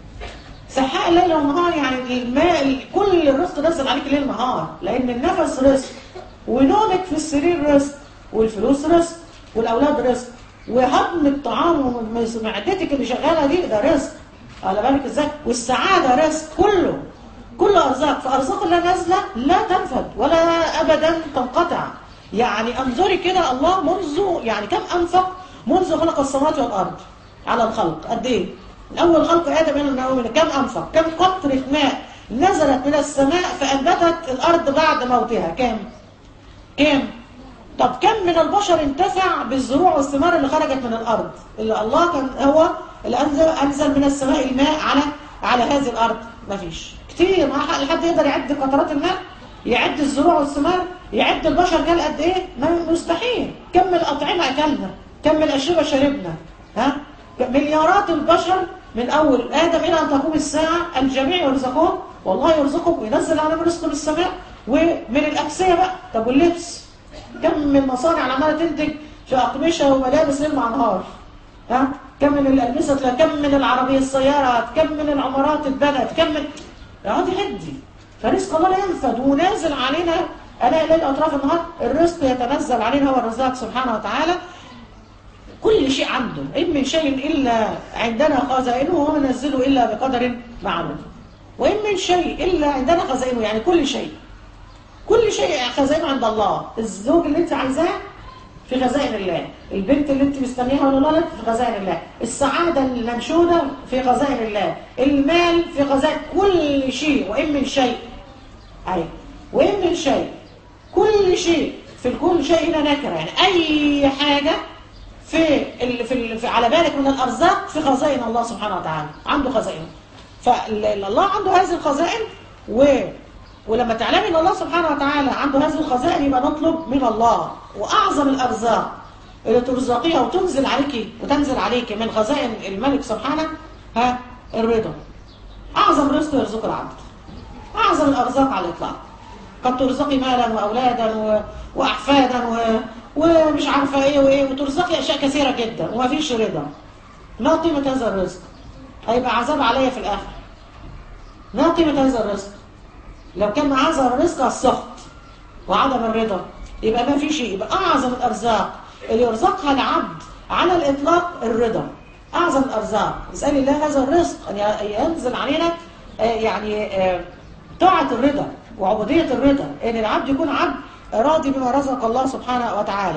سحاء الليل والنهار يعني الماء كل الرزق نزل عليك ليل نهار لان النفس رزق ونومك في السرير رزق والفلوس رزق والاولاد رزق وهضم الطعام ومعدتك اللي شغاله دي ده رزق على بالك ازاي والسعاده رزق كله كله ارزاق فارزاق الله نازله لا تنفد ولا ابدا تنقطع يعني انظري كده الله منذ يعني كم انفق منذ خلق السماوات والارض على الخلق قد ايه من اول خلق ادم الى النوم كم انفق كم قطره ماء نزلت من السماء فانبتت الارض بعد موتها كم كم طب كم من البشر انتفع بالزروع والثمار اللي خرجت من الارض اللي الله كان هو اللي انزل انزل من السماء الماء على على هذه الارض مفيش كتير ما ح- حد يقدر يعد قطرات الماء يعد الزروع والثمار يعد البشر قال قد ايه ما مستحيل كم من الاطعمه اكلنا كم من الاشربه شربنا ها مليارات البشر من اول ادم الى ان تقوم الساعه الجميع يرزقون والله يرزقهم وينزل عليهم رزق من السماء ومن الاكسيه بقى طب واللبس كم من مصانع اللي عماله تنتج في اقمشه وملابس ليل مع نهار ها كم من الالبسه تلاقي- كم من العربيه السيارات كم من العمارات اتبنت كم من اقعدي هدي فرزق الله لا ينفد ونازل علينا الاقي ليل اطراف النهار الرزق يتنزل علينا هو الرزاق سبحانه وتعالى كل شيء عنده إن من شيء إلا عندنا خزائنه وما ننزله إلا بقدر معلوم وإن من شيء إلا عندنا خزائنه يعني كل شيء كل شيء خزائنه عند الله الزوج اللي انت عايزاه في خزائن الله البنت اللي انت مستنيها ولا ولد في خزائن الله السعادة المنشودة في خزائن الله المال في خزائن كل شيء وإن من شيء أي وإن من شيء كل شيء في الكل شيء إلى نكرة يعني أي حاجة في ال في, ال في على بالك من الارزاق في خزائن الله سبحانه وتعالى عنده خزائن فالله عنده هذه الخزائن و ولما تعلمي ان الله سبحانه وتعالى عنده هذه الخزائن يبقى نطلب من الله واعظم الارزاق اللي ترزقيها وتنزل عليكي وتنزل عليكي من خزائن الملك سبحانه ها الرضا اعظم رزق يرزق العبد اعظم الارزاق على الاطلاق قد ترزقي مالا واولادا و... واحفادا و... ومش عارفه ايه وايه وترزقي اشياء كثيره جدا وما فيش رضا ما قيمه هذا الرزق هيبقى عذاب عليا في الاخر ما قيمه هذا الرزق لو كان مع هذا الرزق السخط وعدم الرضا يبقى ما في شيء يبقى اعظم الارزاق اللي يرزقها العبد على الاطلاق الرضا اعظم الارزاق اسال الله هذا الرزق ان ينزل علينا آه، يعني آه، طاعه الرضا وعبوديه الرضا ان العبد يكون عبد راضي بما رزق الله سبحانه وتعالى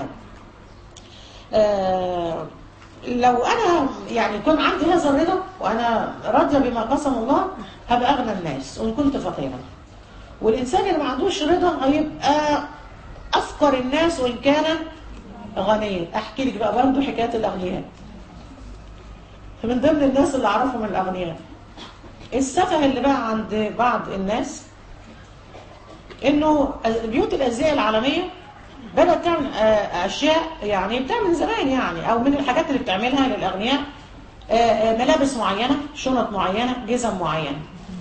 آه، لو انا يعني كنت عندي هذا الرضا وانا راضيه بما قسم الله هبقى اغنى الناس وان كنت فقيرا والانسان اللي ما عندوش رضا هيبقى افقر الناس وان كان غنيا احكي لك بقى برضه حكايه الاغنياء فمن ضمن الناس اللي اعرفهم من الاغنياء السفه اللي بقى عند بعض الناس انه بيوت الازياء العالميه بدات تعمل آه، اشياء يعني بتعمل زمان يعني او من الحاجات اللي بتعملها للاغنياء آه، آه، ملابس معينه شنط معينه جزم معينه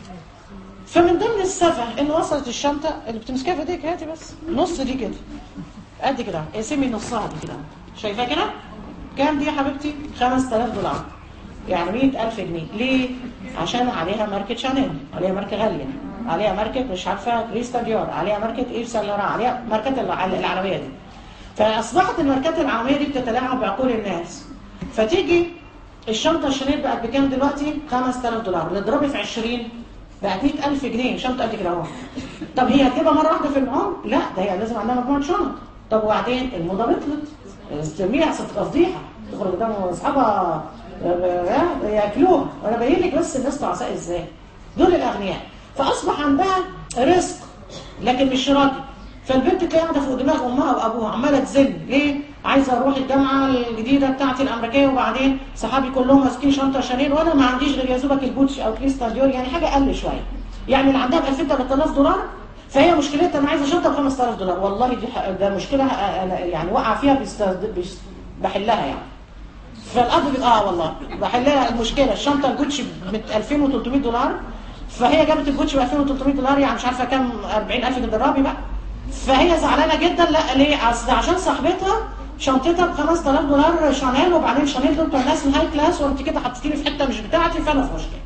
فمن ضمن السفه ان وصلت الشنطه اللي بتمسكها في ايديك هاتي بس نص دي كده قد كده اقسمي نصها دي كده شايفاها كده كام دي يا حبيبتي 5000 دولار يعني 100000 جنيه ليه عشان عليها ماركه شانيل عليها ماركه غاليه عليها ماركه مش عارفه كريستا ديور عليها ماركه ايف سان لوران عليها ماركات الع- العالميه دي فاصبحت الماركات العالميه دي بتتلاعب بعقول الناس فتيجي الشنطه الشانيل بقت بكام دلوقتي 5000 دولار نضربي في 20 بقت 100000 جنيه شنطه قد كده اهو طب هي هتجيبها مره واحده في العمر لا ده هي لازم عندها مجموعه شنط طب وبعدين الموضه بطلت ترميها تبقى فضيحه تخرج قدام اصحابها آه، ياكلوها وانا باين لك بس الناس تعساء ازاي دول الاغنياء فاصبح عندها رزق لكن مش راضي فالبنت تلاقي قاعده فوق دماغ امها وابوها عماله تزن ليه؟ عايزه اروح الجامعه الجديده بتاعتي الامريكيه وبعدين صحابي كلهم ماسكين شنطه شانيل وانا ما عنديش غير يا دوبك البوتشي او كريستال ديور يعني حاجه اقل شويه يعني اللي عندها ب 2000 3000 دولار فهي مشكلتها انا عايزه شنطه ب 5000 دولار والله دي ح- ده مشكله ه- أنا يعني وقع فيها بيست- بيست- بحلها يعني فالاب بيبقى اه والله بحلها المشكله الشنطه الجوتشي ب 2300 دولار فهي جابت الجوتشي ب 2300 دولار يعني مش عارفه كام 40000 جرابي بقى فهي زعلانه جدا لا ليه اصل عشان صاحبتها شنطتها ب 5000 دولار شانيل وبعدين شانيل دول بتوع ناس من هاي كلاس وانت كده حطيتيني في حته مش بتاعتي فانا في مشكله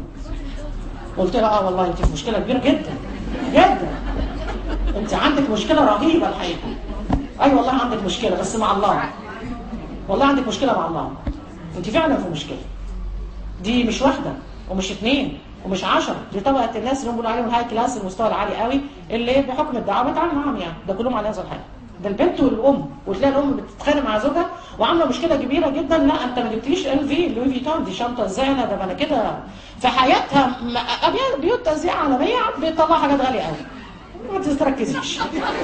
قلت لها اه والله انت في مشكله كبيره جدا جدا انت عندك مشكله رهيبه الحقيقه اي والله عندك مشكله بس مع الله والله عندك مشكله مع الله انت فعلا في مشكله دي مش واحده ومش اثنين ومش عشرة دي طبقه الناس اللي هم بيقولوا عليهم الهاي كلاس المستوى العالي قوي اللي بحكم الدعوه بتعامل معاهم يعني ده كلهم على هذا الحال ده البنت والام وتلاقي الام بتتخانق مع زوجها وعامله مشكله كبيره جدا لا انت ما جبتليش ال في لوي فيتون دي شنطه زينه ده انا كده في حياتها م- أبيع- بيوت تزييع عالميه بيطلع حاجات غاليه قوي ما تركزيش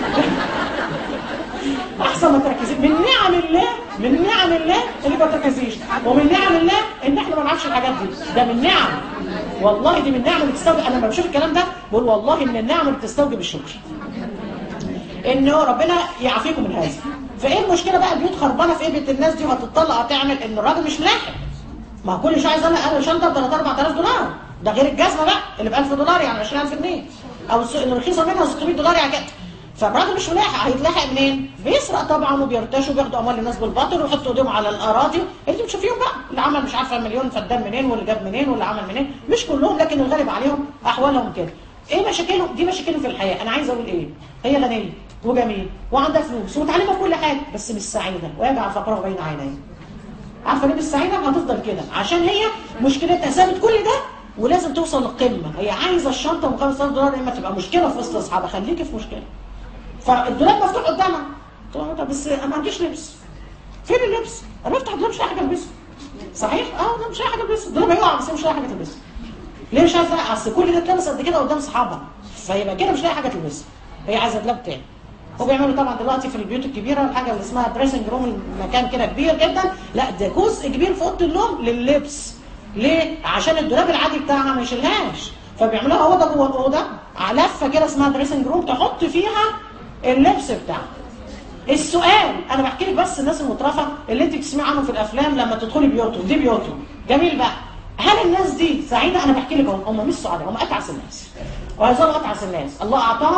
احسن ما تركزيش من نعم الله من نعم الله اللي ما تركزيش ومن نعم الله ان احنا ما نعرفش الحاجات دي ده من نعم والله دي من نعم اللي تستوجب انا لما بشوف الكلام ده بقول والله من النعم اللي تستوجب الشكر انه ربنا يعافيكم من هذا فايه المشكله بقى البيوت خربانه في ايه بيت الناس دي وهتطلع هتعمل ان الراجل مش لاحق ما هو كل شويه عايز انا انا شنطه ب 3 4000 دولار ده غير الجزمه بقى اللي ب 1000 دولار يعني 20000 جنيه او الس- الرخيصه منها 600 دولار يعني كده فالراجل مش ملاحق هيتلاحق منين؟ بيسرق طبعا وبيرتشوا وبياخدوا اموال الناس بالباطل ويحطوا ايديهم على الاراضي انت بتشوفيهم بقى اللي عمل مش عارفه مليون فدان منين واللي جاب منين واللي عمل منين مش كلهم لكن الغالب عليهم احوالهم كده ايه مشاكلهم دي مشاكلهم في الحياه انا عايزه اقول ايه هي غنيه وجميل وعندها فلوس ومتعلمه في كل حاجه بس مش سعيده ويجعل فقره بين عينيه عارفه ليه مش سعيده هتفضل كده عشان هي مشكلتها سابت كل ده ولازم توصل للقمه هي عايزه الشنطه ب 5000 دولار اما تبقى مشكله في وسط اصحابها خليكي في مشكله فالدولاب مفتوح قدامها قلت لها طب بس انا ما عنديش لبس فين اللبس؟ انا بفتح الدولاب مش لاقي حاجه البسها صحيح؟ اه ده مش لاقي حاجه البسها الدولاب هيقع بس مش لاقي حاجه تلبسها ليه مش عايزه اصل كل ده اتلبس قد كده قدام صحابها فيبقى كده مش لاقي حاجه تلبسها هي عايزه دولاب تاني وبيعملوا طبعا دلوقتي في البيوت الكبيره الحاجه اللي اسمها دريسنج روم مكان كده كبير جدا لا ده جزء كبير في اوضه النوم لللبس ليه؟ عشان الدولاب العادي بتاعها ما يشيلهاش فبيعملوها اوضه جوه الاوضه على لفه كده اسمها دريسنج روم تحط فيها اللبس بتاعها السؤال انا بحكي لك بس الناس المترفه اللي انت بتسمعي عنهم في الافلام لما تدخلي بيوتهم دي بيوتهم جميل بقى هل الناس دي سعيده انا بحكي لك هم هم مش سعداء هم اتعس الناس وهيظلوا اتعس الناس الله اعطاهم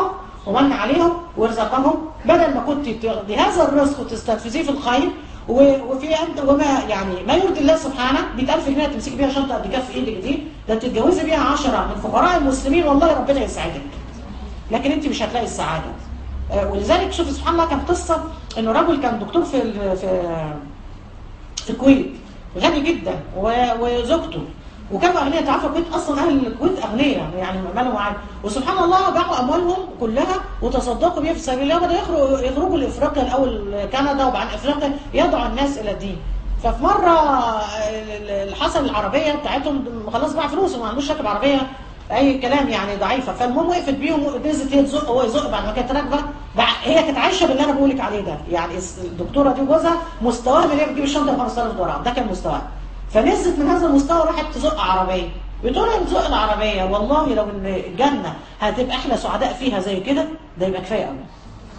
ومن عليهم ورزقهم بدل ما كنت تاخدي هذا الرزق وتستنفذيه في الخير و- وفي انت وما يعني ما يرضي الله سبحانه 100000 جنيه تمسكي بيها شنطه قد كف ايدك دي ده تتجوزي بيها 10 من فقراء المسلمين والله ربنا يسعدك لكن انت مش هتلاقي السعاده آه، ولذلك شوف سبحان الله كان قصه انه رجل كان دكتور في ال- في في الكويت غني جدا و- وزوجته وكانوا اغنياء تعرفوا الكويت اصلا اهل الكويت اغنياء يعني مالهم عالي وسبحان الله باعوا اموالهم كلها وتصدقوا بيها في سبيل الله وبدأوا يخرجوا يخرجوا لافريقيا الاول كندا وبعدين افريقيا يدعوا الناس الى الدين ففي مره اللي حصل العربيه بتاعتهم خلاص باع فلوسه ما عندوش راكب عربيه اي كلام يعني ضعيفه فالمهم وقفت بيهم نزلت هي تزق هو يزق بعد ما كانت راكبه بع- هي كانت عايشه باللي انا بقول لك عليه ده يعني الس- الدكتوره دي وجوزها مستواها من هي بتجيب الشنطه ب 5000 دولار ده كان مستواها فنزلت من هذا المستوى راحت تزق عربيه بتقول لها تزق العربيه والله لو ان الجنه هتبقى احنا سعداء فيها زي كده ده يبقى كفايه قوي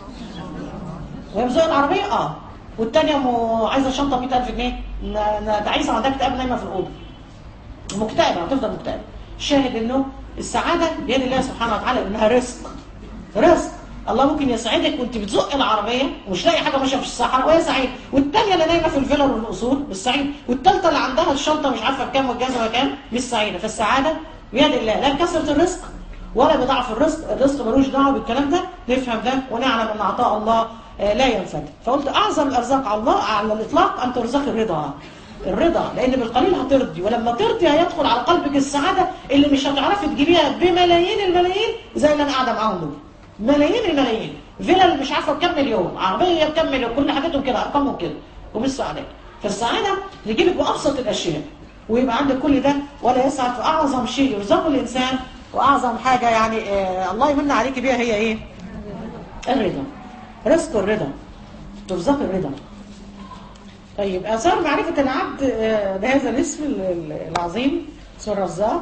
وهي بتزق العربيه اه والثانيه عايزه شنطه 100000 جنيه ن- ن- تعيسه عندها اكتئاب نايمه في الاوضه مكتئبه هتفضل مكتئبه الشاهد انه السعاده بيد الله سبحانه وتعالى انها رزق رزق الله ممكن يسعدك وانت بتزق العربيه ومش لاقي حاجه ماشيه في الصحراء وهي سعيد والثانيه اللي نايمه في الفيلا والقصور مش سعيد والثالثه اللي عندها الشنطه مش عارفه بكام والجزمه بكام مش سعيده فالسعاده بيد الله لا بكثره الرزق ولا بضعف الرزق الرزق ملوش دعوه بالكلام ده نفهم ده ونعلم ان عطاء الله آه، لا ينفد فقلت اعظم الارزاق على الله على الاطلاق ان ترزق الرضا الرضا لان بالقليل هترضي ولما ترضي هيدخل على قلبك السعاده اللي مش هتعرفي تجيبيها بملايين الملايين زي اللي انا قاعده معاهم دول ملايين الملايين فيلا اللي مش عارفه بكام مليون عربيه بكام مليون كل حاجاتهم كده ارقامهم كده ومش سعداء فالسعاده تجيبك بابسط الاشياء ويبقى عندك كل ده ولا يسعد في اعظم شيء يرزقه الانسان واعظم حاجه يعني آه الله يمن عليك بيها هي ايه؟ الرضا رزق الرضا ترزق الرضا طيب اثار معرفه العبد آه، بهذا الاسم ال- ال- العظيم اسم الرزاق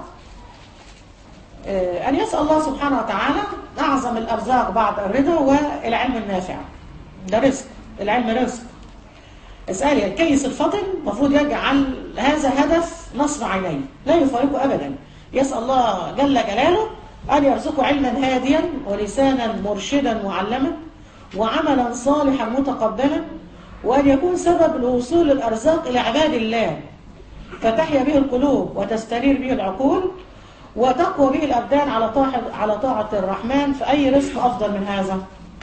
آه، أن يسأل الله سبحانه وتعالى أعظم الأرزاق بعد الرضا والعلم النافع ده رزق العلم رزق اسألي الكيس الفطن المفروض يجعل هذا هدف نصب عينيه لا يفارقه أبدا يسأل الله جل جلاله أن يرزقه علما هاديا ولسانا مرشدا معلما وعملا صالحا متقبلا وأن يكون سبب الوصول الأرزاق إلى عباد الله فتحيا به القلوب وتستنير به العقول وتقوى به الأبدان على طاعة على طاعة الرحمن فأي رزق أفضل من هذا؟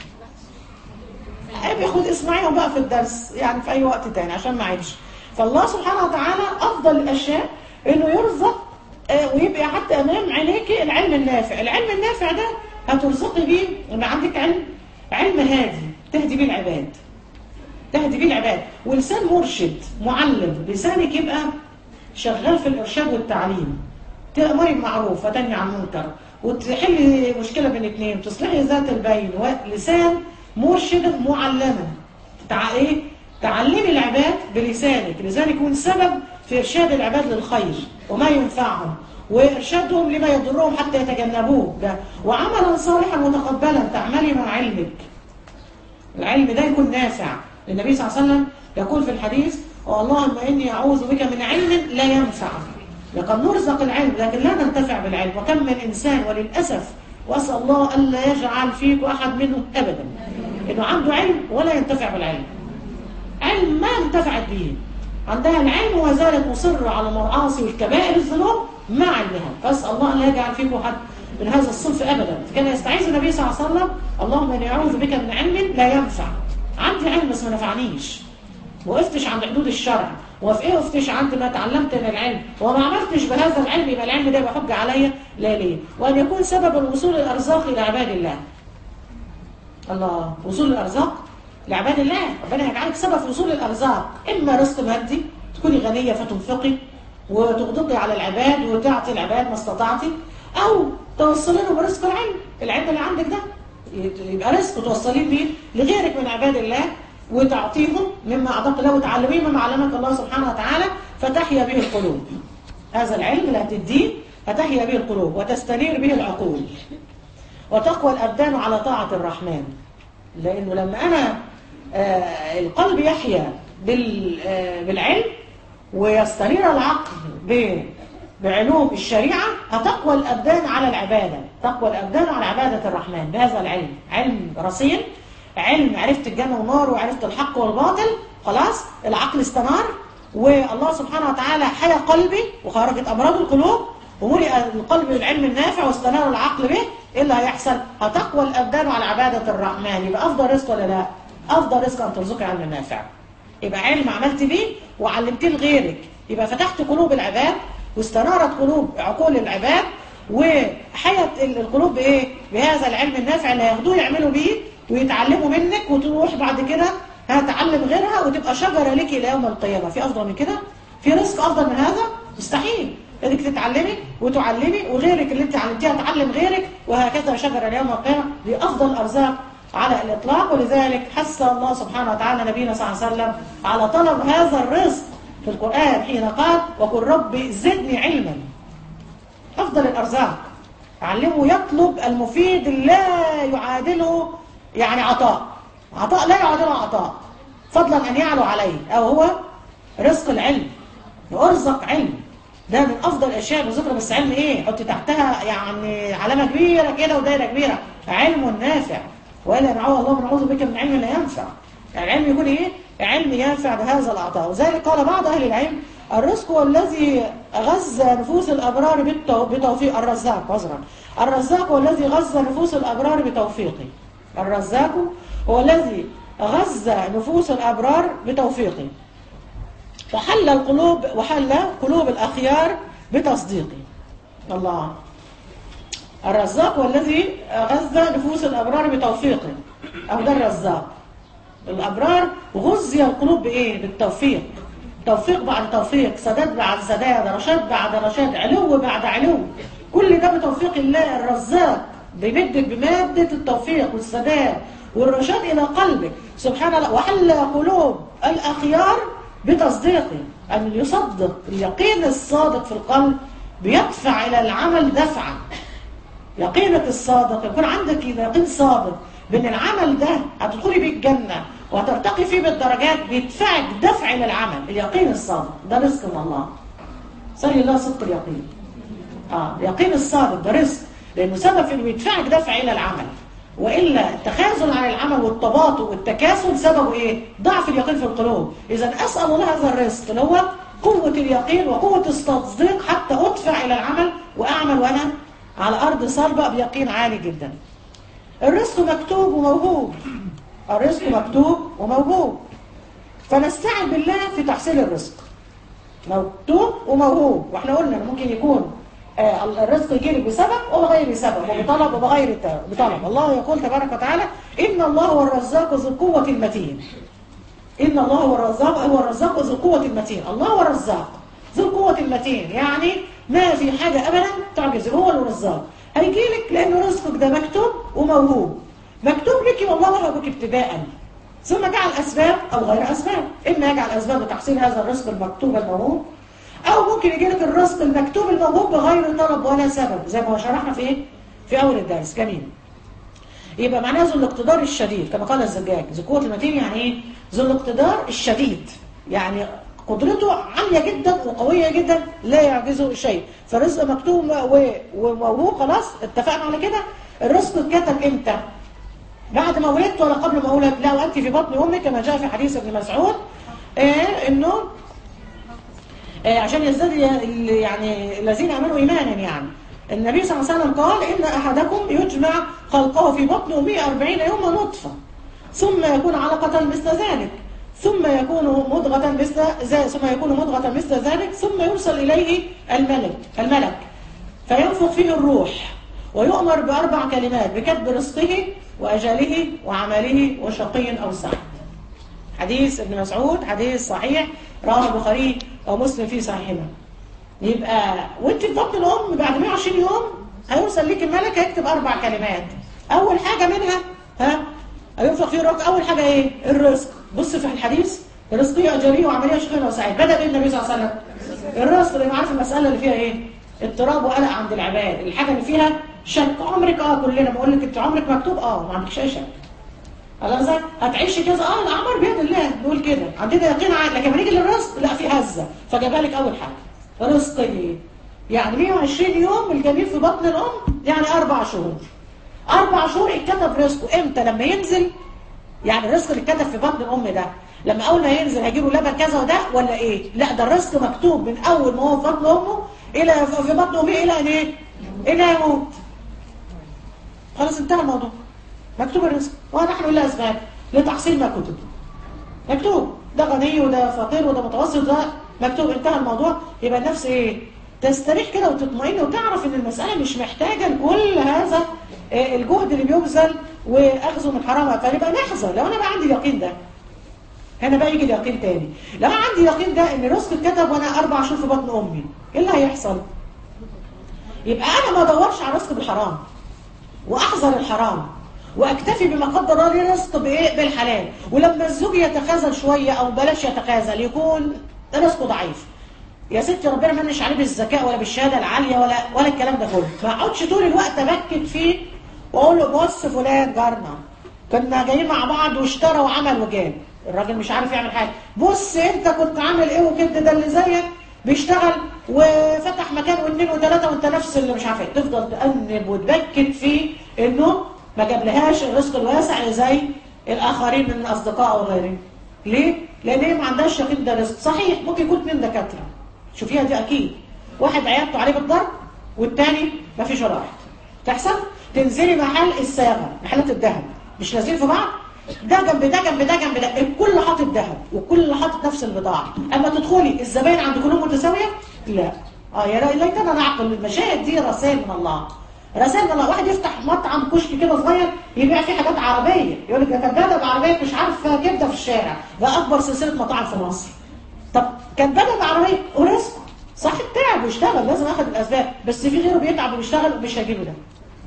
بياخد اسمعيهم بقى في الدرس يعني في أي وقت تاني عشان ما عيدش فالله سبحانه وتعالى أفضل الأشياء إنه يرزق آه، ويبقى حتى أمام عينيك العلم النافع العلم النافع ده هترزقي بيه إن عندك علم علم هادي تهدي بيه العباد تهدي بيه العباد ولسان مرشد معلم لسانك يبقى شغال في الإرشاد والتعليم تأمري بمعروف وتنهي عن منكر وتحلي مشكلة بين اتنين تصلحي ذات البين ولسان مرشد معلما تع... ايه؟ تعلمي العباد بلسانك لسانك يكون سبب في إرشاد العباد للخير وما ينفعهم وإرشادهم لما يضرهم حتى يتجنبوه ده وعملا صالحا متقبلا تعملي مع علمك العلم ده يكون نافع النبي صلى الله عليه وسلم يقول في الحديث اللهم إني أعوذ بك من علم لا ينفع لقد نرزق العلم لكن لا ننتفع بالعلم وكم من إنسان وللأسف وأسأل الله ألا يجعل فيك أحد منهم أبدا إنه عنده علم ولا ينتفع بالعلم علم ما انتفعت به عندها العلم وما زالت مصرة على المعاصي والكبائر الذنوب مع علمها فأسأل الله أن لا يجعل فيكم أحد من هذا الصنف أبدا كان يستعيذ النبي صلى الله عليه وسلم اللهم إني أعوذ بك من علم لا ينفع عندي علم بس ما نفعنيش وقفتش عند حدود الشرع وفي ايه وقفتش عند ما تعلمت من العلم وما عملتش بهذا العلم يبقى العلم ده يبقى حجه عليا لا ليه وان يكون سبب الوصول الارزاق الى عباد الله الله وصول الارزاق لعباد الله ربنا يجعلك سبب في وصول الارزاق اما رزق مادي تكوني غنيه فتنفقي وتغدقي على العباد وتعطي العباد ما استطعتي او توصلي لهم رزق العلم العلم اللي عندك ده يبقى رزق توصلين بيه لغيرك من عباد الله وتعطيهم مما أعطاك الله وتعلميه مما علمك الله سبحانه وتعالى فتحيا به القلوب هذا العلم اللي هتديه هتحيا به القلوب وتستنير به العقول وتقوى الأبدان على طاعة الرحمن لأنه لما أنا آه القلب يحيا بال آه بالعلم ويستنير العقل بعلوم الشريعة هتقوى الأبدان على العبادة تقوى الأبدان على عبادة الرحمن بهذا العلم علم رصين علم عرفت الجنة والنار وعرفت الحق والباطل خلاص العقل استنار والله سبحانه وتعالى حيا قلبي وخرجت أمراض القلوب وملئ القلب بالعلم النافع واستنار العقل به ايه اللي هيحصل؟ هتقوى الأبدان على عبادة الرحمن يبقى أفضل رزق ولا لا؟ أفضل رزق أن ترزقي علم نافع يبقى علم عملت بيه وعلمتيه لغيرك يبقى فتحت قلوب العباد واستنارت قلوب عقول العباد وحيت القلوب بايه بهذا العلم النافع اللي هياخدوه يعملوا بيه ويتعلموا منك وتروح بعد كده هتعلم غيرها وتبقى شجره لك الى يوم القيامه في افضل من كده في رزق افضل من هذا مستحيل انك تتعلمي وتعلمي وغيرك اللي انت علمتيها تعلم غيرك وهكذا شجره ليوم القيامه دي افضل الارزاق على الإطلاق ولذلك حث الله سبحانه وتعالى نبينا صلى الله عليه وسلم على طلب هذا الرزق في القرآن حين قال وقل رب زدني علما أفضل الأرزاق علمه يطلب المفيد لا يعادله يعني عطاء عطاء لا يعادله عطاء فضلا أن يعلو عليه أو هو رزق العلم يرزق علم ده من أفضل الأشياء بذكر بس علم إيه حط تحتها يعني علامة كبيرة كده ودايرة كبيرة علم نافع وإلا نعوذ الله نعوذ بك من علم لا ينفع يعني العلم يكون إيه؟ علم ينفع بهذا العطاء وذلك قال بعض أهل العلم الرزق هو الذي غذى نفوس الأبرار بتوفيق الرزاق عذرا الرزاق هو الذي غذى نفوس الأبرار بتوفيقه الرزاق هو الذي غذى نفوس الأبرار بتوفيقه وحل القلوب وحل قلوب الأخيار بتصديقه الله الرزاق هو الذي غذى نفوس الأبرار بتوفيقه أو ده الرزاق الأبرار غذي القلوب بإيه؟ بالتوفيق توفيق بعد توفيق سداد بعد سداد رشاد بعد رشاد علو بعد علو كل ده بتوفيق الله الرزاق بيمدك بمادة التوفيق والسداد والرشاد إلى قلبك سبحان الله وحل قلوب الأخيار بتصديقه أن يصدق اليقين الصادق في القلب بيدفع إلى العمل دفعا يقينك الصادق يكون عندك يقين صادق بان العمل ده هتدخلي بيه الجنة وهترتقي فيه بالدرجات بيدفعك دفع الى العمل اليقين الصادق ده رزق من الله صلي الله صدق اليقين اه اليقين الصادق ده رزق لانه سبب انه بيدفعك دفع الى العمل والا التخاذل عن العمل والتباطؤ والتكاسل سببه ايه ضعف اليقين في القلوب اذا اسال الله هذا الرزق اللي هو قوه اليقين وقوه التصديق حتى ادفع الى العمل واعمل وانا على أرض صلبة بيقين عالي جدا الرزق مكتوب وموهوب الرزق مكتوب وموهوب فنستعن بالله في تحصيل الرزق مكتوب وموهوب واحنا قلنا ممكن يكون آه الرزق يجيلك بسبب وبغير سبب وبطلب وبغير بطلب الله يقول تبارك وتعالى إن الله هو الرزاق ذو القوة المتين إن الله هو الرزاق هو الرزاق ذو القوة المتين الله هو الرزاق ذو القوة المتين يعني ما في حاجة أبدا تعجز هو الرزاق هيجي لك لأنه رزقك ده مكتوب وموهوب مكتوب لك والله وهبك ابتداء ثم جعل أسباب أو غير أسباب إما يجعل أسباب لتحصيل هذا الرزق المكتوب الموهوب أو ممكن يجي لك الرزق المكتوب الموهوب بغير طلب ولا سبب زي ما شرحنا في إيه؟ في أول الدرس جميل يبقى معناه ذو الاقتدار الشديد كما قال الزجاج ذو قوة المتين يعني إيه؟ ذو الاقتدار الشديد يعني قدرته عالية جدا وقوية جدا لا يعجزه شيء فالرزق مكتوب وموهوب خلاص اتفقنا على كده الرزق اتكتب امتى بعد ما ولدت ولا قبل ما اولد لا وانت في بطن امك كما جاء في حديث ابن مسعود آه انه آه عشان يزداد يعني الذين امنوا ايمانا يعني النبي صلى الله عليه وسلم قال ان احدكم يجمع خلقه في بطن امه 40 يوما نطفه ثم يكون علقه مثل ذلك ثم يكون مضغة مثل ذلك ثم يكون مضغة مثل ذلك ثم يرسل إليه الملك الملك فينفخ فيه الروح ويؤمر بأربع كلمات بكتب رزقه وأجله وعمله وشقي أو سعيد حديث ابن مسعود حديث صحيح رواه البخاري ومسلم في صحيحنا يبقى وانت في بطن الأم بعد 120 يوم هيوصل ليك الملك هيكتب أربع كلمات أول حاجة منها ها هينفخ فيه الروح أول حاجة إيه الرزق بص في الحديث رزقية أجرية وعملية شقية وسعيد بدأ بيه النبي صلى الله عليه وسلم الرزق اللي عارف المسألة اللي فيها إيه اضطراب وقلق عند العباد الحاجة اللي فيها شك عمرك اه كلنا بقول لك انت عمرك مكتوب اه ما عندكش اي شك خلاص هتعيشي كذا اه الاعمار بيد الله نقول كده عندنا يقين عادي لكن لما نيجي للرزق لا في هزه فجابها لك اول حاجه رزقي يعني 120 يوم الجنين في بطن الام يعني اربع شهور اربع شهور اتكتب رزقه امتى لما ينزل يعني الرزق اللي اتكتب في بطن الام ده لما اول ما ينزل هيجيله لبن كذا وده ولا ايه لا ده الرزق مكتوب من اول ما هو في بطن امه الى في بطن امه الى ان ايه الى يموت خلاص انتهى الموضوع مكتوب الرزق ونحن لا اسباب لتحصيل ما كتب مكتوب ده غني وده فقير وده متوسط ده مكتوب انتهى الموضوع يبقى النفس ايه تستريح كده وتطمئن وتعرف ان المسألة مش محتاجة لكل هذا آه، الجهد اللي بيبذل واخذه من حرامها فنبقى نحذر لو انا بقى عندي اليقين ده هنا بقى يجي اليقين تاني لو انا عندي يقين ده ان رزق اتكتب وانا اربع شهور في بطن امي ايه اللي هيحصل يبقى انا ما ادورش على رزق بالحرام واحذر الحرام واكتفي بما قدر الله لي رزق بايه بالحلال ولما الزوج يتخاذل شويه او بلاش يتخاذل يكون رزقه ضعيف يا ستي ربنا ما منش عليه بالذكاء ولا بالشهاده العاليه ولا ولا الكلام ده كله ما اقعدش طول الوقت ابكت فيه واقول له بص فلان جارنا كنا جايين مع بعض واشترى وعمل وجاب الراجل مش عارف يعمل حاجه بص انت كنت عامل ايه وكده ده اللي زيك بيشتغل وفتح مكان واثنين وثلاثه وانت نفس اللي مش عارف ايه تفضل تأنب وتبكت فيه انه ما جابلهاش الرزق الواسع زي الاخرين من الاصدقاء او غيرهم ليه؟ لان هي ما عندهاش يقين ده رزق صحيح ممكن يكون اثنين دكاتره شوفيها دي اكيد واحد عيادته عليه بالضرب والتاني ما فيش ولا واحد تحصل تنزلي محل الصياغه محلات الذهب مش لازقين في بعض ده جنب ده جنب ده جنب ده الكل حاطط ذهب والكل حاطط نفس البضاعه اما تدخلي الزباين عند كلهم متساويه لا اه يا ليتنا نعقل المشاهد دي رسائل من الله رسائل من الله واحد يفتح مطعم كشك كده صغير يبيع فيه حاجات عربيه يقول لك ده كان بعربيه مش عارفه كبده في الشارع ده اكبر سلسله مطاعم في مصر طب كان بدل العربيه ورزق صح تعب واشتغل لازم اخد الاسباب بس في غيره بيتعب وبيشتغل ومش هيجيله ده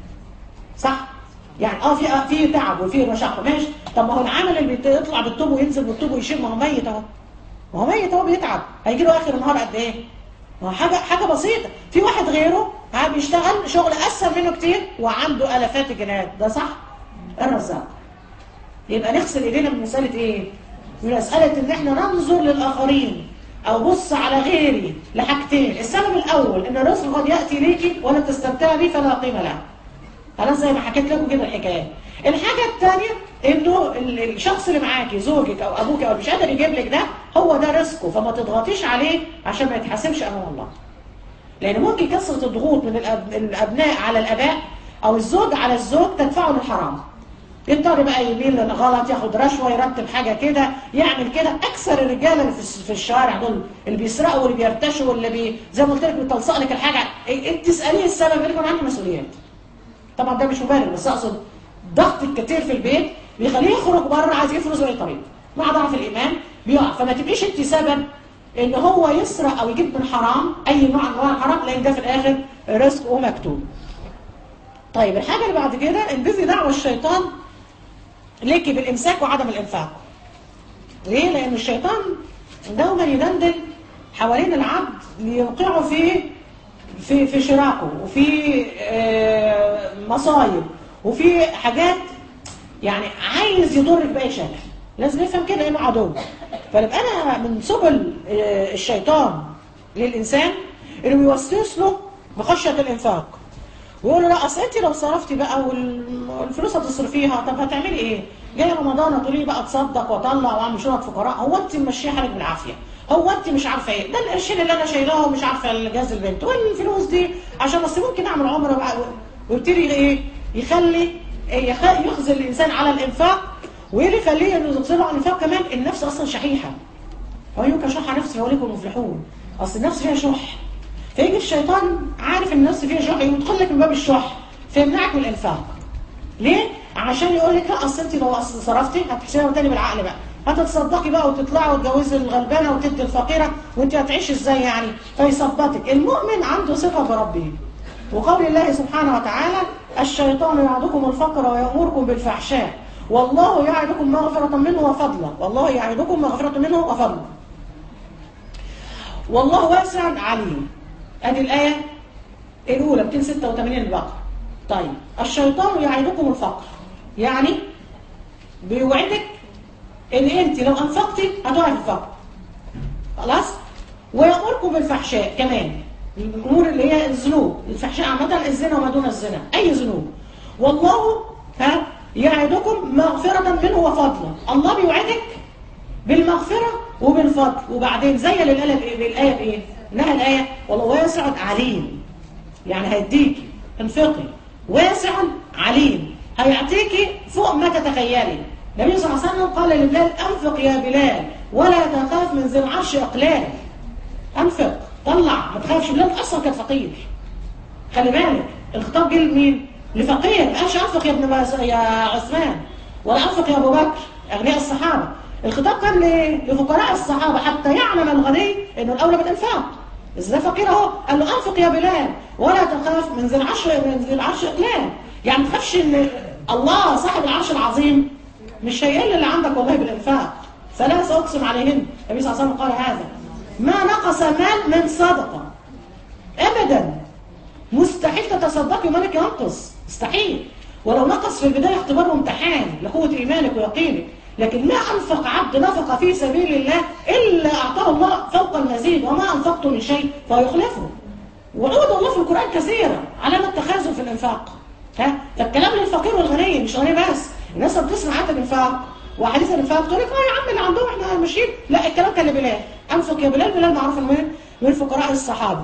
صح يعني اه في آه في تعب وفي مشقه ماشي طب ما هو العامل اللي بيطلع بالطوب وينزل بالطوب ويشيل ما هو ميت اهو ما هو ميت اهو بيتعب هيجي له اخر النهار قد ايه ما هو حاجه حاجه بسيطه في واحد غيره ها بيشتغل شغل اسهل منه كتير وعنده الافات الجنيهات ده صح الرزاق يبقى نغسل ايدينا من مساله ايه من مساله ان احنا ننظر للاخرين او بص على غيري لحاجتين السبب الاول ان الرزق قد ياتي ليكي ولا تستمتع به فلا قيمه له خلاص زي ما حكيت لكم كده الحكايه الحاجه الثانيه انه الشخص اللي معاكي زوجك او ابوك او مش قادر يجيب لك ده هو ده رزقه فما تضغطيش عليه عشان ما يتحاسبش امام الله لان ممكن كثره الضغوط من الابناء على الاباء او الزوج على الزوج تدفعه للحرام يضطر بقى يميل للغلط ياخد رشوه يرتب حاجه كده يعمل كده اكثر الرجاله اللي في الشوارع دول اللي بيسرقوا واللي بيرتشوا واللي بي زي ما قلت لك بتلصق لك الحاجه انت تساليه السبب يقول لك انا عندي مسؤوليات طبعا ده مش مبالغ بس اقصد ضغط الكتير في البيت بيخليه يخرج بره عايز يفرز باي طريقه مع ضعف الايمان بيقع فما تبقيش انت سبب ان هو يسرق او يجيب من حرام اي نوع من انواع الحرام لان ده في الاخر رزقه مكتوب طيب الحاجه اللي بعد كده انبذي دعوه الشيطان ليكي بالامساك وعدم الانفاق ليه لان الشيطان دوما يدندن حوالين العبد ليوقعه في في في شراكه وفي مصايب وفي حاجات يعني عايز يضرك باي شكل لازم نفهم كده انه عدو فنبقى انا من سبل الشيطان للانسان انه يوسوس له بخشيه الانفاق ويقول له لا اصل انت لو صرفتي بقى والفلوس هتصرفيها طب هتعملي ايه؟ جاي رمضان تقولي بقى اتصدق واطلع واعمل شنط فقراء هو انت ماشيه حالك بالعافيه هو انت مش عارفه ايه ده القرشين اللي انا شايلاه ومش عارفه الجهاز البنت والفلوس دي عشان اصل ممكن اعمل عمره بقى ويبتدي ايه يخلي يخزن الانسان على الانفاق وايه اللي يخليه انه يغزله على الانفاق كمان النفس اصلا شحيحه ويوكا شح نفس فوليكم مفلحون اصل النفس فيها شح فيجي الشيطان عارف ان النفس فيها شح يدخل لك من باب الشح فيمنعك من الانفاق ليه عشان يقول لك لا اصل انت لو صرفتي هتحسبيها تاني بالعقل بقى هتتصدقي بقى وتطلعي وتجوزي الغلبانه وتدي الفقيره وانت هتعيشي ازاي يعني فيثبتك المؤمن عنده ثقه بربه وقول الله سبحانه وتعالى الشيطان يعدكم الفقر ويأمركم بالفحشاء والله يعدكم مغفرة منه وفضلا والله يعدكم مغفرة منه وفضلا والله واسع عليم ادي الآية الأولى 286 البقرة طيب الشيطان يعدكم الفقر يعني بيوعدك ان انت لو انفقتي هتقعي في الفقر خلاص ويأمركم بالفحشاء كمان الامور اللي هي الذنوب الفحشاء عامه الزنا وما دون الزنا اي ذنوب والله ها يعدكم مغفره منه وفضلا الله بيوعدك بالمغفره وبالفضل وبعدين زي الايه بالايه بايه انها الايه والله واسع عليم يعني هيديكي انفقي واسع عليم هيعطيكي فوق ما تتخيلي النبي صلى الله عليه وسلم قال لبلال انفق يا بلال ولا تخاف من ذي العرش اقلال انفق طلع ما تخافش بلال اصلا كان فقير خلي بالك الخطاب جه لمين لفقير ما قالش انفق يا ابن باس يا عثمان ولا انفق يا ابو بكر اغنياء الصحابه الخطاب كان ل- لفقراء الصحابه حتى يعلم الغني انه الاولى بالانفاق بس ده فقير اهو قال له انفق يا بلال ولا تخاف من ذي العرش من ذي العرش اقلال يعني ما تخافش ان الله صاحب العرش العظيم مش هيقل اللي عندك والله بالانفاق ثلاث اقسم عليهن النبي صلى الله عليه وسلم قال هذا ما نقص مال من صدقه ابدا مستحيل تتصدقي ومالك ينقص مستحيل ولو نقص في البدايه اختبار وامتحان لقوه ايمانك ويقينك لكن ما انفق عبد نفقه في سبيل الله الا اعطاه الله فوق المزيد وما انفقته من شيء فيخلفه وعود الله في القران كثيرا على ما التخاذل في الانفاق ها فالكلام للفقير والغني مش غني بس الناس اللي بتسمع حتى الانفاق وحديث الانفاق تقول لك اه يا عم اللي عندهم احنا ماشيين لا الكلام كان لبلال انفق يا بلال بلال معروف من من فقراء الصحابه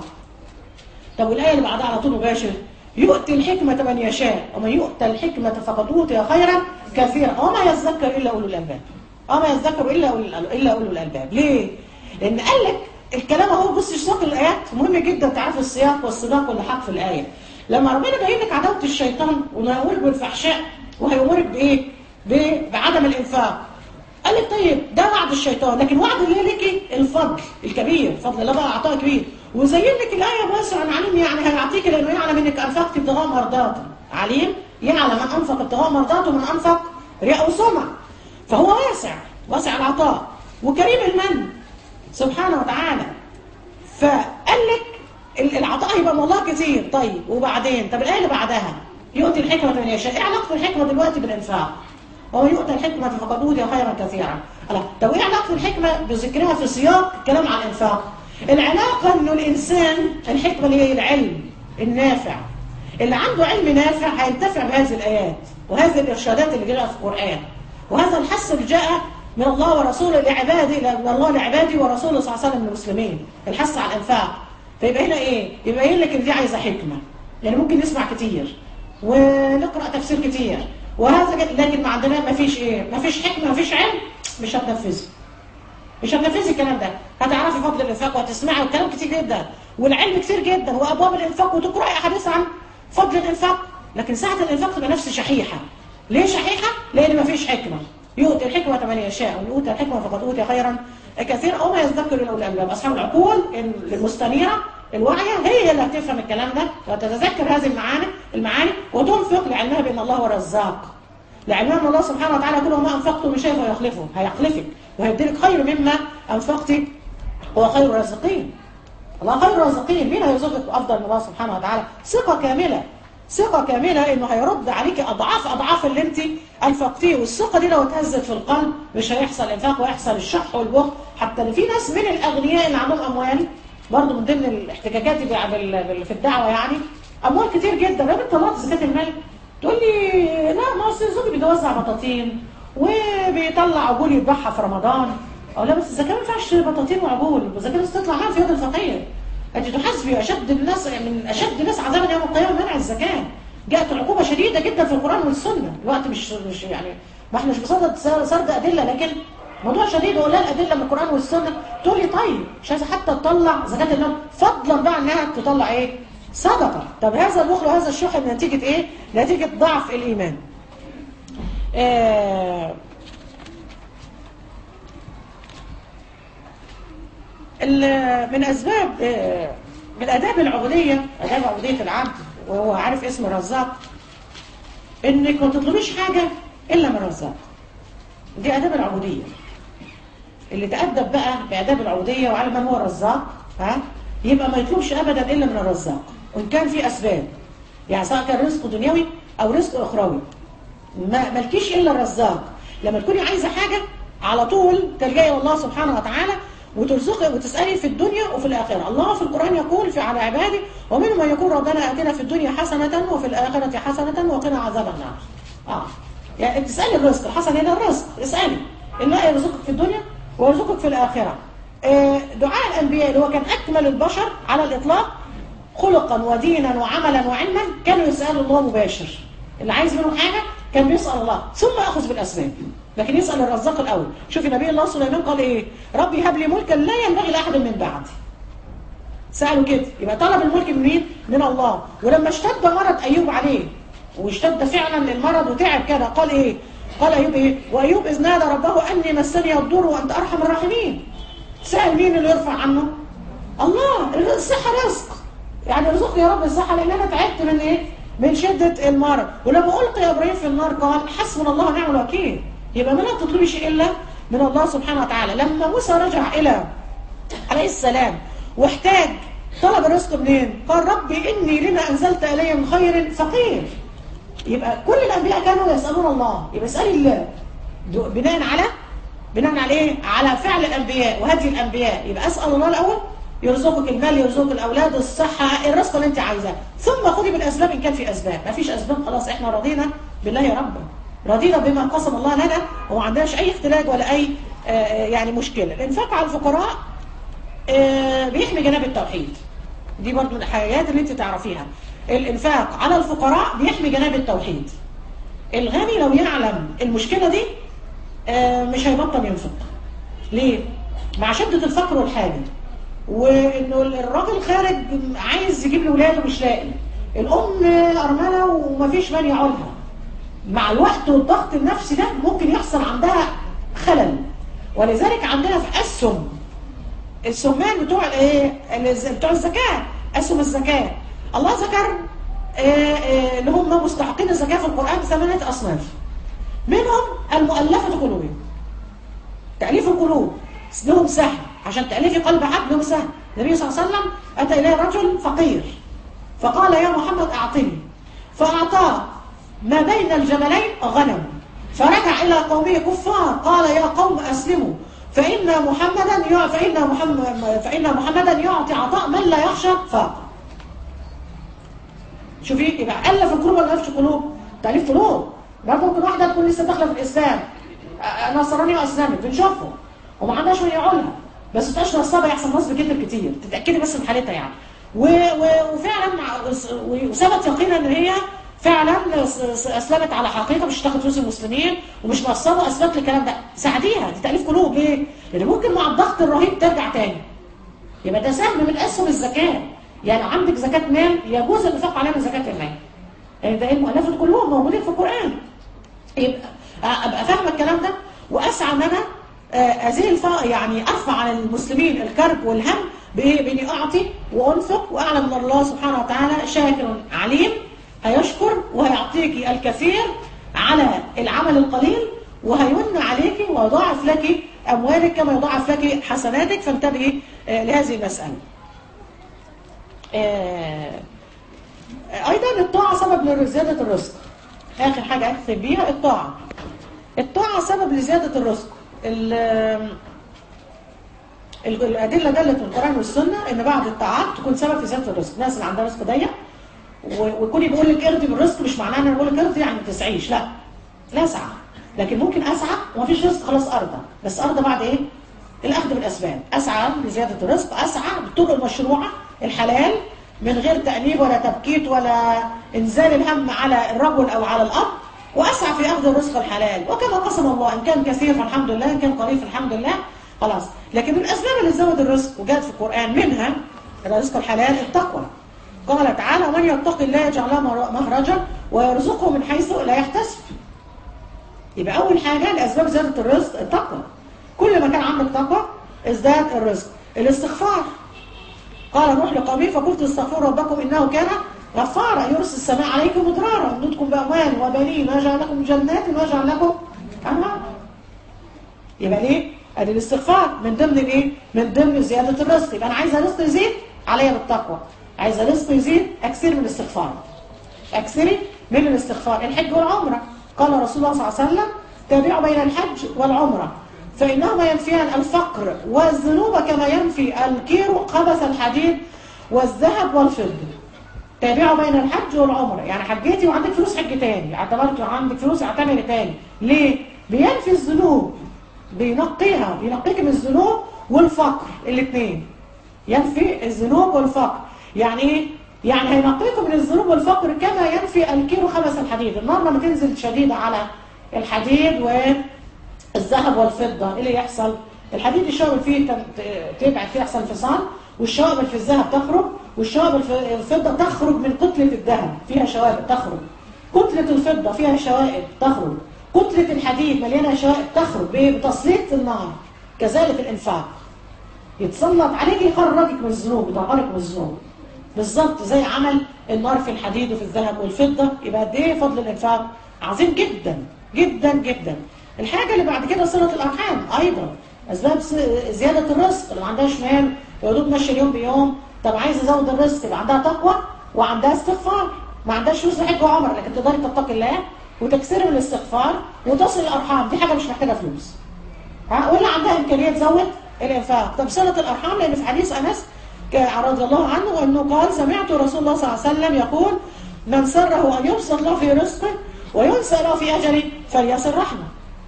طب والآية اللي بعدها على طول مباشر يؤتي الحكمة من يشاء ومن يؤتى الحكمة فقد أوتي خيرا كثيرا وما يذكر إلا أولو الألباب وما يذكر إلا أولو الأل- إلا أولو الألباب ليه؟ لأن قال لك الكلام أهو بص سياق الآيات مهم جدا تعرف السياق والسباق واللحاق في الآية لما ربنا بين لك عداوة الشيطان ويأمرك بالفحشاء وهيأمرك بإيه؟ ب- بعدم الإنفاق قال لك طيب ده وعد الشيطان لكن وعد اللي لك الفضل الكبير فضل الله بقى عطاء كبير وزين لك الايه واسع عليم يعني هيعطيك لانه يعلم انك انفقت ابتغاء مرضاته عليم يعلم من انفق ابتغاء مرضاته ومن انفق رياء وسمع فهو واسع واسع العطاء وكريم المن سبحانه وتعالى فقال لك ال- العطاء يبقى من الله كتير طيب وبعدين طب الايه اللي بعدها يؤتي الحكمه من يشاء ايه علاقه الحكمه دلوقتي بالانفاق وهو يؤتى الحكمة فقد أوتي خيرا كثيرا الله طب ايه علاقة الحكمة بذكرها في سياق الكلام عن الإنفاق العلاقة إنه الإنسان الحكمة اللي هي العلم النافع اللي عنده علم نافع هينتفع بهذه الآيات وهذه الإرشادات اللي جاءت في القرآن وهذا الحث اللي جاء من الله ورسوله لعباده من الله لعباده ورسوله صلى الله عليه وسلم للمسلمين الحث على الإنفاق فيبقى هنا إيه؟ يبقى يقول لك إن دي عايزة حكمة يعني ممكن نسمع كتير ونقرأ تفسير كتير وهذا جد- لكن ما عندنا ما فيش ايه ما فيش حكمه ما فيش علم مش هتنفذي مش هتنفذي الكلام ده هتعرفي فضل الانفاق وهتسمعي وكلام كتير جدا والعلم كتير جدا وابواب الانفاق وتقراي احاديث عن فضل الانفاق لكن ساعه الانفاق تبقى نفس شحيحه ليه شحيحه لان ما فيش حكمه يؤتي الحكمه من يشاء ومن اوتى الحكمه فقد اوتي خيرا كثيرا او ما يذكر الا اولي الالباب اصحاب العقول المستنيره الواعيه هي اللي هتفهم الكلام ده وتتذكر هذه المعاني المعاني وتنفق لعلمها بان الله هو الرزاق لعلمها ان الله سبحانه وتعالى يقول وما انفقتم من شيء فيخلفه هيخلفك وهيديلك خير مما انفقت هو خير الرازقين الله خير الرازقين مين هيرزقك افضل من الله سبحانه وتعالى ثقه كامله ثقه كامله انه هيرد عليك اضعاف اضعاف اللي انت انفقتيه والثقه دي لو اتهزت في القلب مش هيحصل انفاق ويحصل الشح والبخل حتى ان في ناس من الاغنياء اللي عندهم اموال برضه من ضمن الاحتجاجات دي بال- بال- في الدعوه يعني اموال كتير جدا يا بنت طلعت زكاه المال تقول لي لا ما اصل زوجي بيوزع بطاطين وبيطلع عجول يذبحها في رمضان اقول لها بس الزكاه ما ينفعش بطاطين وعجول الزكاه لازم تطلع معاها في يد الفقير انت تحاسبي اشد الناس من اشد الناس عذابا يوم القيامه منع الزكاه جاءت العقوبه شديده جدا في القران والسنه الوقت مش مش يعني ما احناش بصدد سرد ادله لكن موضوع شديد ولا الادله من القران والسنه تقول لي طيب مش عايزه حتى تطلع زكاه المال فضلا بقى انها تطلع ايه صدقه طب هذا البخل وهذا الشح نتيجه ايه نتيجه ضعف الايمان آه ال- من اسباب آه، من اداب العبوديه اداب عبوديه العبد وهو عارف اسم الرزاق انك ما تطلبيش حاجه الا من الرزاق دي اداب العبوديه اللي تأدب بقى بآداب العبودية وعلى من هو الرزاق ها يبقى ما يطلبش أبدا إلا من الرزاق وإن كان في أسباب يعني سواء كان رزق دنيوي أو رزق أخروي ما ملكيش إلا الرزاق لما تكوني عايزة حاجة على طول تلجئي الله سبحانه وتعالى وترزقي وتسالي في الدنيا وفي الاخره الله في القران يقول في على عباده ومنهم من يقول ربنا اتنا في الدنيا حسنه وفي الاخره حسنه وقنا عذاب النار اه يعني تسالي الرزق الحسن هنا الرزق اسالي الله يرزقك في الدنيا ويرزقك في الاخره آه دعاء الانبياء اللي هو كان اكمل البشر على الاطلاق خلقا ودينا وعملا وعلما كانوا يسالوا الله مباشر اللي عايز منهم حاجه كان بيسال الله ثم ياخذ بالاسباب لكن يسال الرزاق الاول شوفي نبي الله سليمان قال ايه ربي هب لي ملكا لا ينبغي لاحد من بعدي سالوا كده يبقى طلب الملك من مين من الله ولما اشتد مرض ايوب عليه واشتد فعلا المرض وتعب كده قال ايه قال ايوب ايه وايوب اذ نادى ربه اني مسني الضر وانت ارحم الراحمين سال مين اللي يرفع عنه الله الصحه رزق يعني ارزقني يا رب الصحه لان انا تعبت من ايه من شده المرض ولما القي ابراهيم في النار قال حسبنا الله ونعم الوكيل يبقى ما لا تطلبي شيء الا من الله سبحانه وتعالى لما موسى رجع الى عليه السلام واحتاج طلب الرزق منين قال ربي اني لما انزلت الي من خير فقير يبقى كل الانبياء كانوا يسالون الله يبقى اسالي الله بناء على بناء على ايه على فعل الانبياء وهدي الانبياء يبقى اسال الله الاول يرزقك المال يرزقك الاولاد الصحه الرزق اللي انت عايزاه ثم خذي بالاسباب ان كان في اسباب ما فيش اسباب خلاص احنا رضينا بالله ربا رضينا بما قسم الله لنا وما عندناش اي اختلاج ولا اي آه يعني مشكله الانفاق على الفقراء آه بيحمي جناب التوحيد دي برضو من الحاجات اللي انت تعرفيها الانفاق على الفقراء بيحمي جناب التوحيد الغني لو يعلم المشكله دي آه مش هيبطل ينفق ليه مع شده الفقر والحاجه وانه الراجل خارج عايز يجيب لاولاده مش لاقي الام ارمله ومفيش من يعولها مع الوقت والضغط النفسي ده ممكن يحصل عندها خلل ولذلك عندنا في اسهم السمان بتوع الايه بتوع الزكاه اسهم الزكاه الله ذكر اللي هم مستحقين الزكاه في القران ثمانيه اصناف منهم المؤلفه قلوبهم تاليف القلوب لهم سهل عشان تألفي قلب عبد لهم سهل النبي صلى الله عليه وسلم أتى إليه رجل فقير فقال يا محمد أعطني فأعطاه ما بين الجبلين غنم فرجع إلى قومه كفار قال يا قوم أسلموا فإن محمدا فإن محمد فإن محمدا يعطي عطاء من لا يخشى فاقة شوفي يبقى ألف القلوب ولا ألفش قلوب تأليف قلوب برضه ممكن واحدة تكون لسه داخلة في الإسلام نصرانية وأسلمت بنشوفه وما عندهاش من يعولها بس ما تبقاش نصابه يحصل نصب كتير كتير تتاكدي بس من حالتها يعني و... و... وفعلا وثبت يقينا ان هي فعلا اسلمت على حقيقه مش تاخد فلوس المسلمين ومش نصابه اثبت الكلام ده ساعديها دي تاليف قلوب ليه؟ لان ممكن مع الضغط الرهيب ترجع تاني يبقى ده سهم من اسهم الزكاه يعني عندك زكاه مال يجوز الانفاق عليها من زكاه المال يعني ده المؤلفه كلهم موجودين في القران يبقى ابقى فاهمه الكلام ده واسعى ان انا أزيل يعني أرفع عن المسلمين الكرب والهم بإيه؟ بإني أعطي وأنفق وأعلم أن الله سبحانه وتعالى شاكر عليم هيشكر وهيعطيك الكثير على العمل القليل وهيمن عليك ويضاعف لك أموالك كما يضاعف لك حسناتك فانتبهي لهذه المسألة أيضا الطاعة سبب لزيادة الرزق آخر حاجة أكتب بيها الطاعة الطاعة سبب لزيادة الرزق الأدلة دلت من القرآن والسنة إن بعض الطاعات تكون سبب في زيادة الرزق، الناس اللي عندها رزق ضيق ويكوني بيقول لك ارضي بالرزق مش معناه ان انا بقول لك ارضي يعني ما تسعيش، لا لا اسعى، لكن ممكن اسعى ومفيش رزق خلاص ارضى، بس ارضى بعد ايه؟ الأخذ بالأسباب، أسعى لزيادة الرزق، أسعى بالطرق المشروعة الحلال من غير تأنيب ولا تبكيت ولا إنزال الهم على الرجل أو على الأب وأسعى في أخذ الرزق الحلال وكما قسم الله إن كان كثير فالحمد لله إن كان قليل فالحمد لله خلاص لكن من الأسباب اللي تزود الرزق وجاءت في القرآن منها الرزق الحلال التقوى قال تعالى من يتق الله يجعل له مخرجا ويرزقه من حيث لا يحتسب يبقى أول حاجة لأسباب زيادة الرزق التقوى كل ما كان عندك تقوى ازداد الرزق الاستغفار قال نوح لقومه فقلت استغفروا ربكم إنه كان غفارا يرسل السماء عليكم مدرارا يمددكم بأموال وبنين ويجعل لكم جنات ويجعل لكم أنهار يبقى ليه؟ ادي الاستغفار من ضمن الايه؟ من ضمن زيادة الرزق يبقى أنا عايزة رزق يزيد عليا بالتقوى عايزة رزق يزيد أكثر من الاستغفار أكثري من الاستغفار الحج والعمرة قال رسول الله صلى الله عليه وسلم تابعوا بين الحج والعمرة فإنهما ينفيان الفقر والذنوب كما ينفي الكير خبث الحديد والذهب والفضة تابعوا بين الحج والعمرة يعني حجيتي وعندك فلوس حج تاني اعتبرت عندك فلوس اعتمري تاني ليه؟ بينفي الذنوب بينقيها بينقيك من الذنوب والفقر الاثنين ينفي الذنوب والفقر يعني ايه؟ يعني هينقيكم من الذنوب والفقر كما ينفي الكير خبث الحديد النار لما تنزل شديدة على الحديد والذهب والفضة ايه اللي يحصل؟ الحديد الشوائب فيه تبعد فيه يحصل انفصال والشوائب اللي في الذهب تخرج والشوائب الفضة تخرج من كتلة الذهب فيها شوائب تخرج كتلة الفضة فيها شوائب تخرج كتلة الحديد مليانة شوائب تخرج بتسليط النار كذلك الإنفاق يتسلط عليك يخرجك من الذنوب يطهرك من الذنوب بالظبط زي عمل النار في الحديد وفي الذهب والفضة يبقى قد ايه فضل الإنفاق عظيم جدا جدا جدا الحاجة اللي بعد كده صلة الأرحام أيضا أسباب زيادة الرزق اللي ما عندهاش مال ويدوب ماشي اليوم بيوم طب عايز ازود الرزق يبقى عندها تقوى وعندها استغفار ما عندهاش فلوس لحج وعمر لكن تقدري تتقي الله وتكسري من الاستغفار وتصل الارحام دي حاجه مش محتاجه فلوس ها ولا عندها امكانيه تزود الانفاق طب صله الارحام لان في حديث انس رضي الله عنه انه قال سمعت رسول الله صلى الله عليه وسلم يقول من سره ان يبسط له في رزقه وينسى له في اجله فليصل رحمه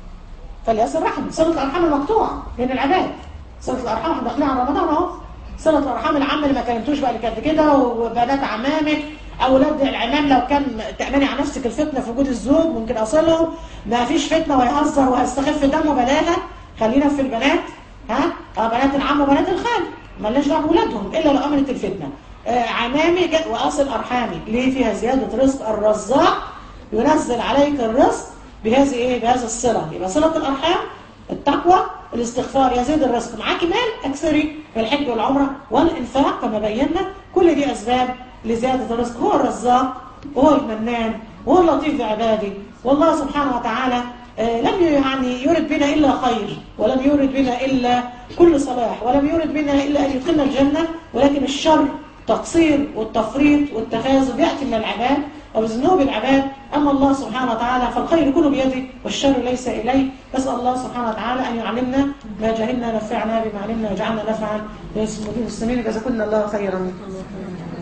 فليصل رحمه صله الارحام المقطوعه بين العباد صله الارحام احنا داخلين على رمضان اهو صلة الأرحام العم اللي ما كلمتوش بقى اللي قد كده وبنات عمامك أولاد العمام لو كان تأمني على نفسك الفتنة في وجود الزوج ممكن أصله ما فيش فتنة ويهزر وهيستخف دمه بلاها خلينا في البنات ها اه بنات العم وبنات الخال مالناش دعوه بولادهم إلا لو أمنت الفتنة آه عمامي وأصل أرحامي ليه فيها زيادة رزق الرزاق ينزل عليك الرزق بهذه إيه بهذه الصلة يبقى صلة الأرحام التقوى الاستغفار يزيد الرزق معاكي مال اكثري في الحج والعمرة والإنفاق كما بينا كل دي أسباب لزيادة الرزق هو الرزاق وهو المنان وهو اللطيف بعباده والله سبحانه وتعالى آه لم يعني يرد بنا إلا خير ولم يرد بنا إلا كل صلاح ولم يرد بنا إلا أن يدخلنا الجنة ولكن الشر تقصير والتفريط والتخاذل يأتي من العباد أو ذنوب العباد أما الله سبحانه وتعالى فالخير كله بيده والشر ليس إليه نسأل الله سبحانه وتعالى أن يعلمنا ما جهلنا نفعنا بما علمنا وجعلنا نفعا للمسلمين جزاكم الله خيرا